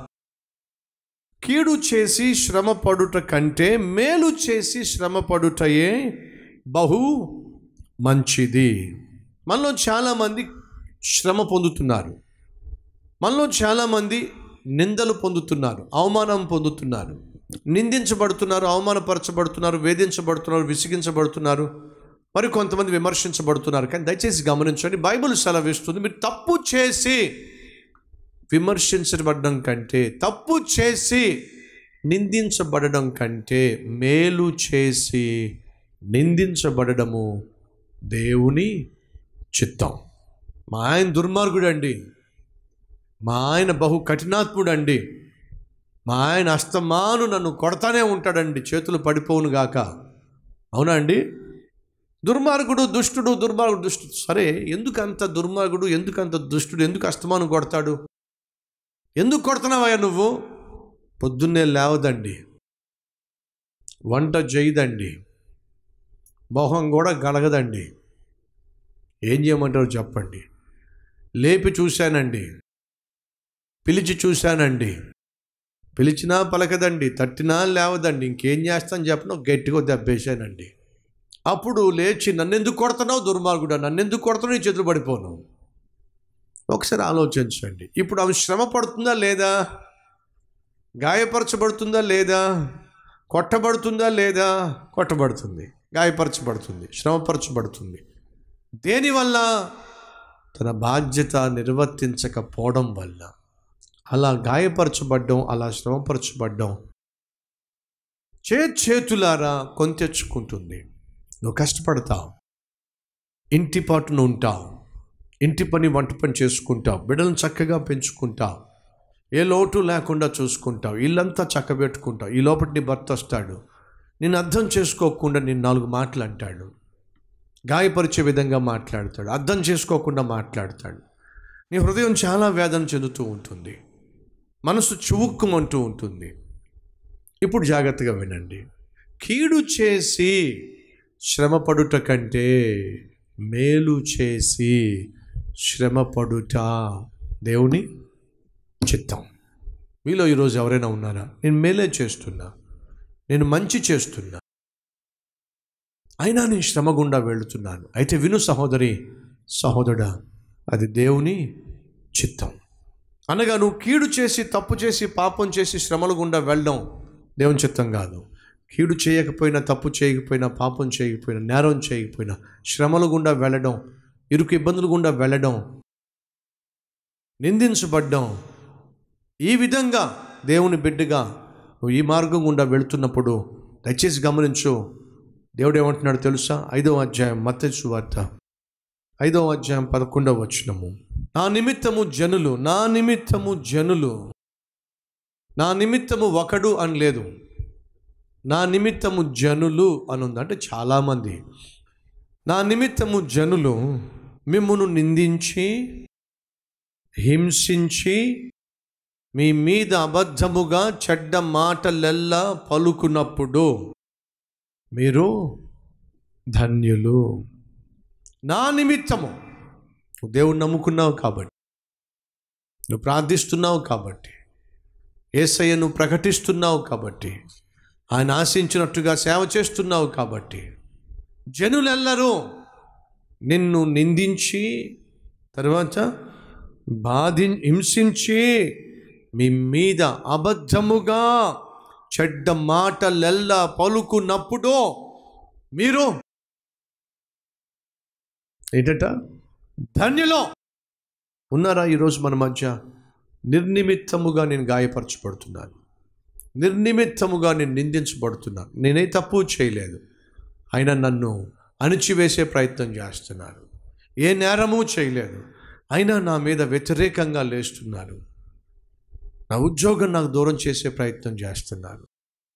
కీడు చేసి శ్రమ పడుట కంటే మేలు చేసి శ్రమ పడుటయే బహు మంచిది మనలో చాలామంది శ్రమ పొందుతున్నారు మనలో చాలామంది నిందలు పొందుతున్నారు అవమానం పొందుతున్నారు నిందించబడుతున్నారు అవమానపరచబడుతున్నారు వేధించబడుతున్నారు విసిగించబడుతున్నారు మరి కొంతమంది విమర్శించబడుతున్నారు కానీ దయచేసి గమనించండి బైబిల్ సెలవిస్తుంది మీరు తప్పు చేసి విమర్శించబడడం కంటే తప్పు చేసి నిందించబడడం కంటే మేలు చేసి నిందించబడము దేవుని చిత్తం మా ఆయన దుర్మార్గుడు అండి మా ఆయన బహు కఠినాత్ముడు అండి మా ఆయన అస్తమాను నన్ను కొడతానే ఉంటాడండి చేతులు పడిపోవును గాక అవునా అండి దుర్మార్గుడు దుష్టుడు దుర్మార్గుడు దుష్టుడు సరే ఎందుకు అంత దుర్మార్గుడు ఎందుకు అంత దుష్టుడు ఎందుకు అస్తమాను కొడతాడు ఎందుకు కొడుతున్నావయ్యా నువ్వు పొద్దున్నే లేవదండి వంట చేయదండి మొహం కూడా గడగదండి ఏం చేయమంటారు చెప్పండి లేపి చూశానండి పిలిచి చూశానండి పిలిచినా పలకదండి తట్టినా లేవదండి ఇంకేం చేస్తాను చెప్పను గట్టిగా దెబ్బేశానండి అప్పుడు లేచి నన్నెందుకు కొడుతున్నావు దుర్మార్గుడా నన్నెందుకు కొడుతున్నావు నీ చేతులు పడిపోను ఒకసారి ఆలోచించండి ఇప్పుడు ఆమె శ్రమ పడుతుందా లేదా గాయపరచబడుతుందా లేదా కొట్టబడుతుందా లేదా కొట్టబడుతుంది గాయపరచబడుతుంది శ్రమపరచబడుతుంది దేనివల్ల తన బాధ్యత నిర్వర్తించకపోవడం వల్ల అలా గాయపరచబడ్డం అలా శ్రమపరచబడ్డం చే చేతులారా కొంతెచ్చుకుంటుంది నువ్వు కష్టపడతావు ఇంటి పాటును ఉంటావు ఇంటి పని వంట పని చేసుకుంటావు బిడ్డలను చక్కగా పెంచుకుంటావు ఏ లోటు లేకుండా చూసుకుంటావు ఇల్లంతా చక్కబెట్టుకుంటావు ఈ లోపల నీ భర్త వస్తాడు నేను అర్థం చేసుకోకుండా నేను నాలుగు మాటలు అంటాడు గాయపరిచే విధంగా మాట్లాడతాడు అర్థం చేసుకోకుండా మాట్లాడతాడు నీ హృదయం చాలా వేదన చెందుతూ ఉంటుంది మనసు చువుక్కుమంటూ ఉంటుంది ఇప్పుడు జాగ్రత్తగా వినండి కీడు చేసి శ్రమపడుట కంటే మేలు చేసి శ్రమపడుట దేవుని చిత్తం మీలో ఈరోజు ఎవరైనా ఉన్నారా నేను మేలే చేస్తున్నా నేను మంచి చేస్తున్నా అయినా నేను శ్రమ గుండా వెళుతున్నాను అయితే విను సహోదరి సహోదరుడా అది దేవుని చిత్తం అనగా నువ్వు కీడు చేసి తప్పు చేసి పాపం చేసి శ్రమల గుండా వెళ్ళడం దేవుని చిత్తం కాదు కీడు చేయకపోయినా తప్పు చేయకపోయినా పాపం చేయకపోయినా నేరం చేయకపోయినా శ్రమల గుండా వెళ్ళడం ఇరుకు ఇబ్బందులు గుండా వెళ్ళడం నిందించబడ్డం ఈ విధంగా దేవుని బిడ్డగా నువ్వు ఈ మార్గం గుండా వెళుతున్నప్పుడు దయచేసి గమనించు దేవుడు ఏమంటున్నాడు తెలుసా ఐదవ అధ్యాయం మత్తసు వార్త ఐదవ అధ్యాయం పదకొండవ వచనము నా నిమిత్తము జనులు నా నిమిత్తము జనులు నా నిమిత్తము ఒకడు అని లేదు నా నిమిత్తము జనులు అని ఉంది అంటే చాలామంది నా నిమిత్తము జనులు మిమ్మును నిందించి హింసించి మీ మీద అబద్ధముగా చెడ్డ మాటలెల్లా పలుకున్నప్పుడు మీరు ధన్యులు నా నిమిత్తము నువ్వు దేవుణ్ణి నమ్ముకున్నావు కాబట్టి నువ్వు ప్రార్థిస్తున్నావు కాబట్టి ఏసయ్య నువ్వు ప్రకటిస్తున్నావు కాబట్టి ఆయన ఆశించినట్టుగా సేవ చేస్తున్నావు కాబట్టి జనులెల్లరూ నిన్ను నిందించి తర్వాత బాధి హింసించి మీ మీద అబద్ధముగా చెడ్డ మాటలెల్లా పలుకున్నప్పుడు మీరు ఏంటట ధన్యులో ఉన్నారా ఈరోజు మన మధ్య నిర్నిమిత్తముగా నేను గాయపరచబడుతున్నాను నిర్నిమిత్తముగా నేను నిందించబడుతున్నాను నేనే తప్పు చేయలేదు అయినా నన్ను అణిచివేసే ప్రయత్నం చేస్తున్నారు ఏ నేరము చేయలేదు అయినా నా మీద వ్యతిరేకంగా లేస్తున్నారు నా ఉద్యోగం నాకు దూరం చేసే ప్రయత్నం చేస్తున్నారు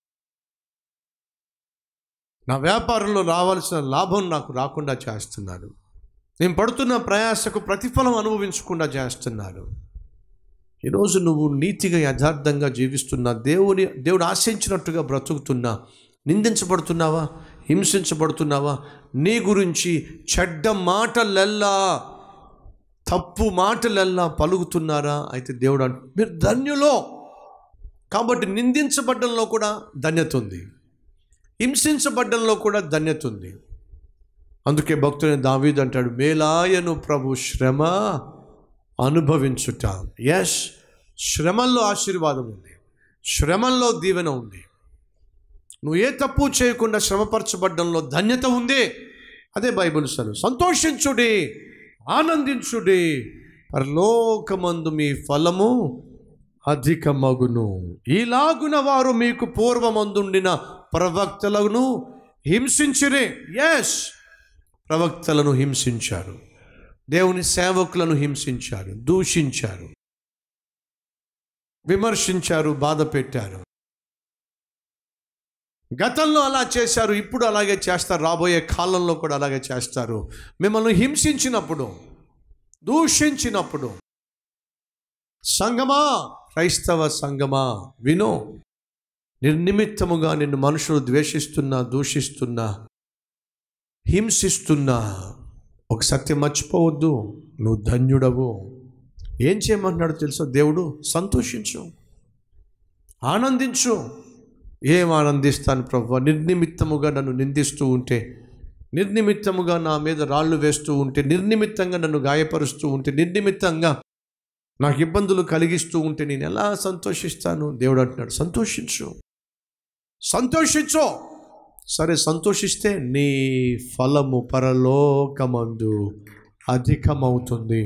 నా వ్యాపారంలో రావాల్సిన లాభం నాకు రాకుండా చేస్తున్నారు నేను పడుతున్న ప్రయాసకు ప్రతిఫలం అనుభవించకుండా చేస్తున్నారు ఈరోజు నువ్వు నీతిగా యథార్థంగా జీవిస్తున్నా దేవుని దేవుడు ఆశించినట్టుగా బ్రతుకుతున్నా నిందించబడుతున్నావా హింసించబడుతున్నావా నీ గురించి చెడ్డ మాటలెల్లా తప్పు మాటలెల్లా పలుకుతున్నారా అయితే దేవుడు అంటు మీరు ధన్యులో కాబట్టి నిందించబడ్డంలో కూడా ధన్యత ఉంది హింసించబడ్డంలో కూడా ధన్యత ఉంది అందుకే భక్తుని దావీదు అంటాడు మేలాయను ప్రభు శ్రమ అనుభవించుట ఎస్ శ్రమల్లో ఆశీర్వాదం ఉంది శ్రమల్లో దీవెన ఉంది నువ్వు ఏ తప్పు చేయకుండా శ్రమపరచబడ్డంలో ధన్యత ఉంది అదే బైబిల్ సరు సంతోషించుడి ఆనందించుడి పరలోకమందు మీ ఫలము అధికమగును ఈలాగున వారు మీకు పూర్వమందుండిన ప్రవక్తలను హింసించిరే ఎస్ ప్రవక్తలను హింసించారు దేవుని సేవకులను హింసించారు దూషించారు విమర్శించారు బాధ పెట్టారు గతంలో అలా చేశారు ఇప్పుడు అలాగే చేస్తారు రాబోయే కాలంలో కూడా అలాగే చేస్తారు మిమ్మల్ని హింసించినప్పుడు దూషించినప్పుడు సంగమా క్రైస్తవ సంగమా వినో నిర్నిమిత్తముగా నిన్ను మనుషులు ద్వేషిస్తున్నా దూషిస్తున్నా హింసిస్తున్నా ఒక సత్యం మర్చిపోవద్దు నువ్వు ధన్యుడవు ఏం చేయమంటున్నాడు తెలుసా దేవుడు సంతోషించు ఆనందించు ఏం ఆనందిస్తాను ప్రభు నిర్నిమిత్తముగా నన్ను నిందిస్తూ ఉంటే నిర్నిమిత్తముగా నా మీద రాళ్ళు వేస్తూ ఉంటే నిర్నిమిత్తంగా నన్ను గాయపరుస్తూ ఉంటే నిర్నిమిత్తంగా నాకు ఇబ్బందులు కలిగిస్తూ ఉంటే నేను ఎలా సంతోషిస్తాను దేవుడు అంటున్నాడు సంతోషించు సంతోషించు సరే సంతోషిస్తే నీ ఫలము పరలోకమందు అధికమవుతుంది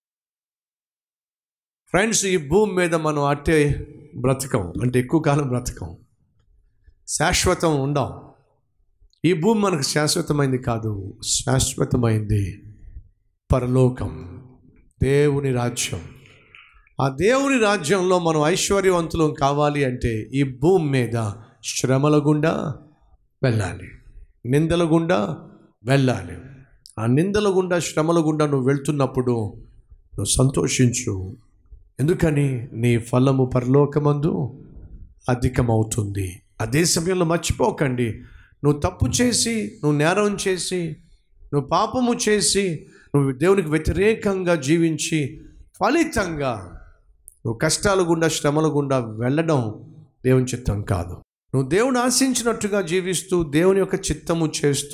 ఫ్రెండ్స్ ఈ భూమి మీద మనం అట్టే బ్రతకం అంటే ఎక్కువ కాలం బ్రతకం శాశ్వతం ఉండం ఈ భూమి మనకు శాశ్వతమైంది కాదు శాశ్వతమైంది పరలోకం దేవుని రాజ్యం ఆ దేవుని రాజ్యంలో మనం ఐశ్వర్యవంతులం కావాలి అంటే ఈ భూమి మీద శ్రమల గుండా వెళ్ళాలి నిందల గుండా వెళ్ళాలి ఆ నిందల గుండా శ్రమల గుండా నువ్వు వెళ్తున్నప్పుడు నువ్వు సంతోషించు ఎందుకని నీ ఫలము పరలోకమందు అధికమవుతుంది అదే సమయంలో మర్చిపోకండి నువ్వు తప్పు చేసి నువ్వు నేరం చేసి నువ్వు పాపము చేసి నువ్వు దేవునికి వ్యతిరేకంగా జీవించి ఫలితంగా నువ్వు కష్టాల గుండా శ్రమల గుండా వెళ్ళడం దేవుని చిత్తం కాదు నువ్వు దేవుని ఆశించినట్టుగా జీవిస్తూ దేవుని యొక్క చిత్తము చేస్తూ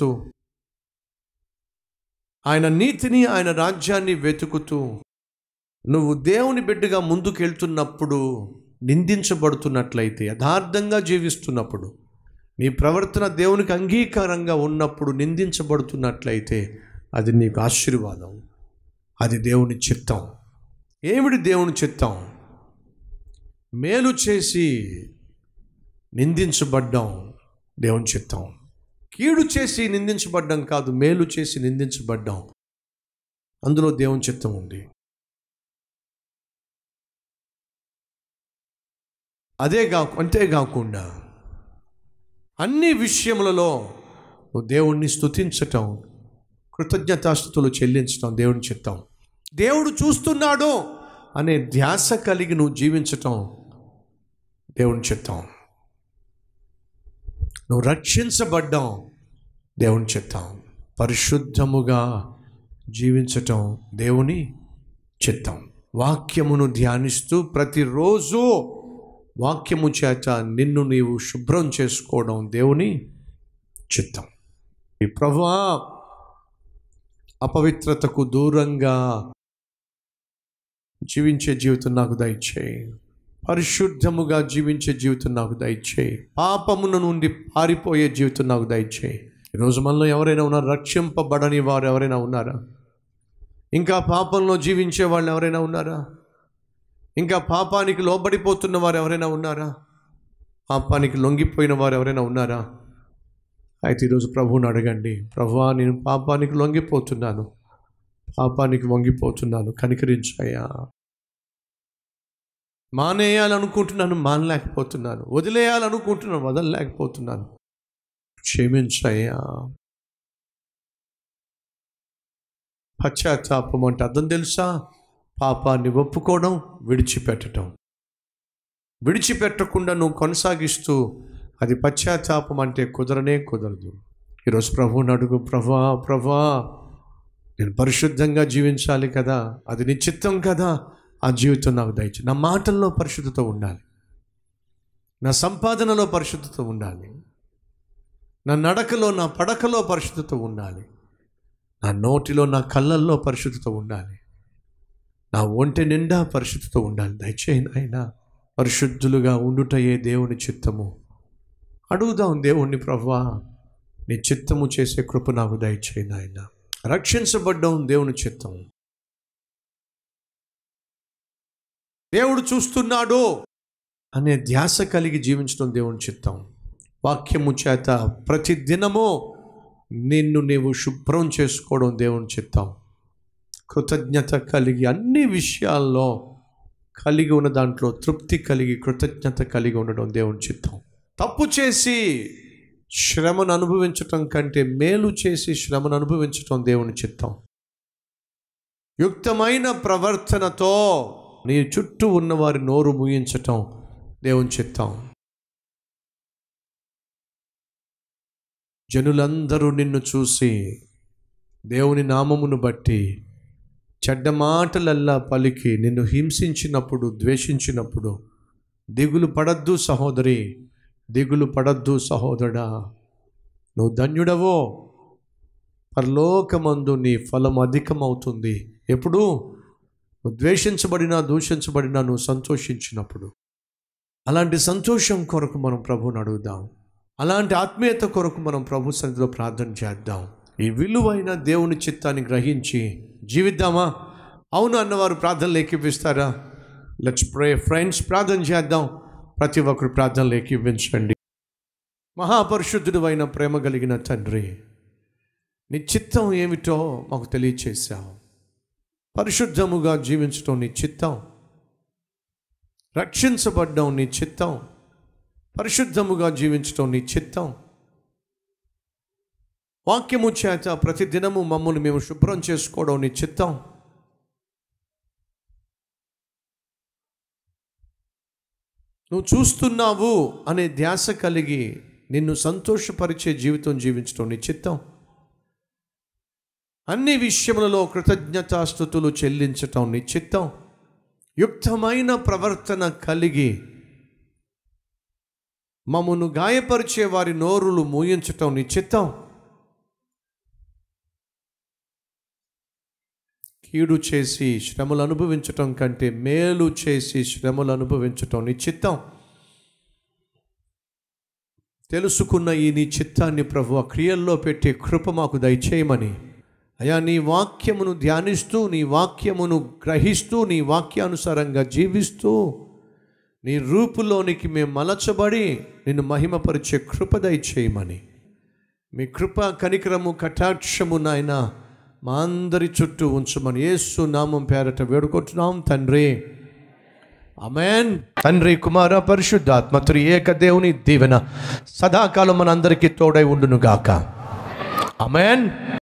ఆయన నీతిని ఆయన రాజ్యాన్ని వెతుకుతూ నువ్వు దేవుని బిడ్డగా ముందుకు వెళ్తున్నప్పుడు నిందించబడుతున్నట్లయితే యథార్థంగా జీవిస్తున్నప్పుడు నీ ప్రవర్తన దేవునికి అంగీకారంగా ఉన్నప్పుడు నిందించబడుతున్నట్లయితే అది నీకు ఆశీర్వాదం అది దేవుని చిత్తం ఏమిటి దేవుని చిత్తం మేలు చేసి నిందించబడ్డం దేవుని చిత్తం కీడు చేసి నిందించబడ్డం కాదు మేలు చేసి నిందించబడ్డం అందులో దేవుని చిత్తం ఉంది అదే కా అంతేకాకుండా అన్ని విషయములలో నువ్వు దేవుణ్ణి స్తుతించటం కృతజ్ఞతాస్థుతులు చెల్లించటం దేవుని చిత్తం దేవుడు చూస్తున్నాడు అనే ధ్యాస కలిగి నువ్వు జీవించటం దేవుని చిత్తం నువ్వు రక్షించబడ్డం దేవుని చిత్తం పరిశుద్ధముగా జీవించటం దేవుని చిత్తం వాక్యమును ధ్యానిస్తూ ప్రతిరోజు వాక్యము చేత నిన్ను నీవు శుభ్రం చేసుకోవడం దేవుని చిత్తం ఈ ప్రభువా అపవిత్రతకు దూరంగా జీవించే జీవితం నాకు దయచేయి పరిశుద్ధముగా జీవించే జీవితం నాకు దయచేయి పాపమున నుండి పారిపోయే జీవితం నాకు దయచేయి ఈరోజు మనలో ఎవరైనా ఉన్నారు రక్షింపబడని వారు ఎవరైనా ఉన్నారా ఇంకా పాపంలో జీవించే వాళ్ళు ఎవరైనా ఉన్నారా ఇంకా పాపానికి లోబడిపోతున్న వారు ఎవరైనా ఉన్నారా పాపానికి లొంగిపోయిన వారు ఎవరైనా ఉన్నారా అయితే ఈరోజు ప్రభువుని అడగండి ప్రభువా నేను పాపానికి లొంగిపోతున్నాను పాపానికి వంగిపోతున్నాను కనికరించాయా మానేయాలనుకుంటున్నాను మానలేకపోతున్నాను వదిలేయాలనుకుంటున్నాను వదలలేకపోతున్నాను క్షమించయ్యా పశ్చాత్తాపం అంటే అర్థం తెలుసా పాపాన్ని ఒప్పుకోవడం విడిచిపెట్టడం విడిచిపెట్టకుండా నువ్వు కొనసాగిస్తూ అది పశ్చాత్తాపం అంటే కుదరనే కుదరదు ఈరోజు ప్రభువుని అడుగు ప్రభా ప్రభా నేను పరిశుద్ధంగా జీవించాలి కదా అది నీ చిత్తం కదా ఆ జీవితం నాకు దయచు నా మాటల్లో పరిశుద్ధత ఉండాలి నా సంపాదనలో పరిశుద్ధత ఉండాలి నా నడకలో నా పడకలో పరిశుద్ధత ఉండాలి నా నోటిలో నా కళ్ళల్లో పరిశుద్ధత ఉండాలి నా ఒంటి నిండా పరిశుద్ధత ఉండాలి దయచేయి నాయన పరిశుద్ధులుగా ఉండుటయే దేవుని చిత్తము అడుగుదాం దేవుణ్ణి ప్రభువా నీ చిత్తము చేసే కృప నాకు దయచేయి నాయన రక్షించబడ్డం దేవుని చిత్తం దేవుడు చూస్తున్నాడు అనే ధ్యాస కలిగి జీవించడం దేవుని చిత్తం వాక్యము చేత ప్రతి దినము నిన్ను నీవు శుభ్రం చేసుకోవడం దేవుని చిత్తం కృతజ్ఞత కలిగి అన్ని విషయాల్లో కలిగి ఉన్న దాంట్లో తృప్తి కలిగి కృతజ్ఞత కలిగి ఉండడం దేవుని చిత్తం తప్పు చేసి శ్రమను అనుభవించటం కంటే మేలు చేసి శ్రమను అనుభవించటం దేవుని చిత్తం యుక్తమైన ప్రవర్తనతో నీ చుట్టూ ఉన్న వారి నోరు ముయించటం దేవుని చిత్తం జనులందరూ నిన్ను చూసి దేవుని నామమును బట్టి చెడ్డ మాటలల్లా పలికి నిన్ను హింసించినప్పుడు ద్వేషించినప్పుడు దిగులు పడద్దు సహోదరి దిగులు పడద్దు సహోదరా నువ్వు ధన్యుడవో పరలోకమందు నీ ఫలం అధికమవుతుంది ఎప్పుడు నువ్వు ద్వేషించబడినా దూషించబడినా నువ్వు సంతోషించినప్పుడు అలాంటి సంతోషం కొరకు మనం ప్రభువుని అడుగుదాం అలాంటి ఆత్మీయత కొరకు మనం ప్రభు సన్నిధిలో ప్రార్థన చేద్దాం ఈ విలువైన దేవుని చిత్తాన్ని గ్రహించి జీవిద్దామా అవును అన్నవారు ప్రార్థనలు ఏకీపిస్తారా లెట్స్ ప్రే ఫ్రెండ్స్ ప్రార్థన చేద్దాం ప్రతి ఒక్కరు ప్రార్థనలు ఏకీపించండి మహాపరిశుద్ధుడు అయిన ప్రేమ కలిగిన తండ్రి నీ చిత్తం ఏమిటో మాకు తెలియచేశావు పరిశుద్ధముగా జీవించటం నీ చిత్తం రక్షించబడ్డం నీ చిత్తం పరిశుద్ధముగా జీవించటం నీ చిత్తం వాక్యము చేత ప్రతి దినము మమ్మల్ని మేము శుభ్రం చేసుకోవడం నీ చిత్తం నువ్వు చూస్తున్నావు అనే ధ్యాస కలిగి నిన్ను సంతోషపరిచే జీవితం జీవించడం నీ చిత్తం అన్ని విషయములలో కృతజ్ఞతాస్థుతులు చెల్లించటం నీ చిత్తం యుక్తమైన ప్రవర్తన కలిగి మమ్మను గాయపరిచే వారి నోరులు మూయించటం నీ చిత్తం కీడు చేసి శ్రమలు అనుభవించటం కంటే మేలు చేసి శ్రమలు అనుభవించటం నీ చిత్తం తెలుసుకున్న ఈ నీ చిత్తాన్ని ప్రభు ఆ క్రియల్లో పెట్టే కృప మాకు దయచేయమని అయా నీ వాక్యమును ధ్యానిస్తూ నీ వాక్యమును గ్రహిస్తూ నీ వాక్యానుసారంగా జీవిస్తూ నీ రూపులోనికి మేము మలచబడి నిన్ను మహిమపరిచే కృప దయచేయమని మీ కృప కనికరము కటాక్షము నాయన మా అందరి చుట్టూ ఉంచమని యేసు నామం పేరట వేడుకుంటున్నాం తండ్రి అమెన్ తండ్రి కుమార పరిశుద్ధాత్మ త్రి ఏక దేవుని దీవెన సదాకాలం మనందరికీ తోడై ఉండును గాక అమెన్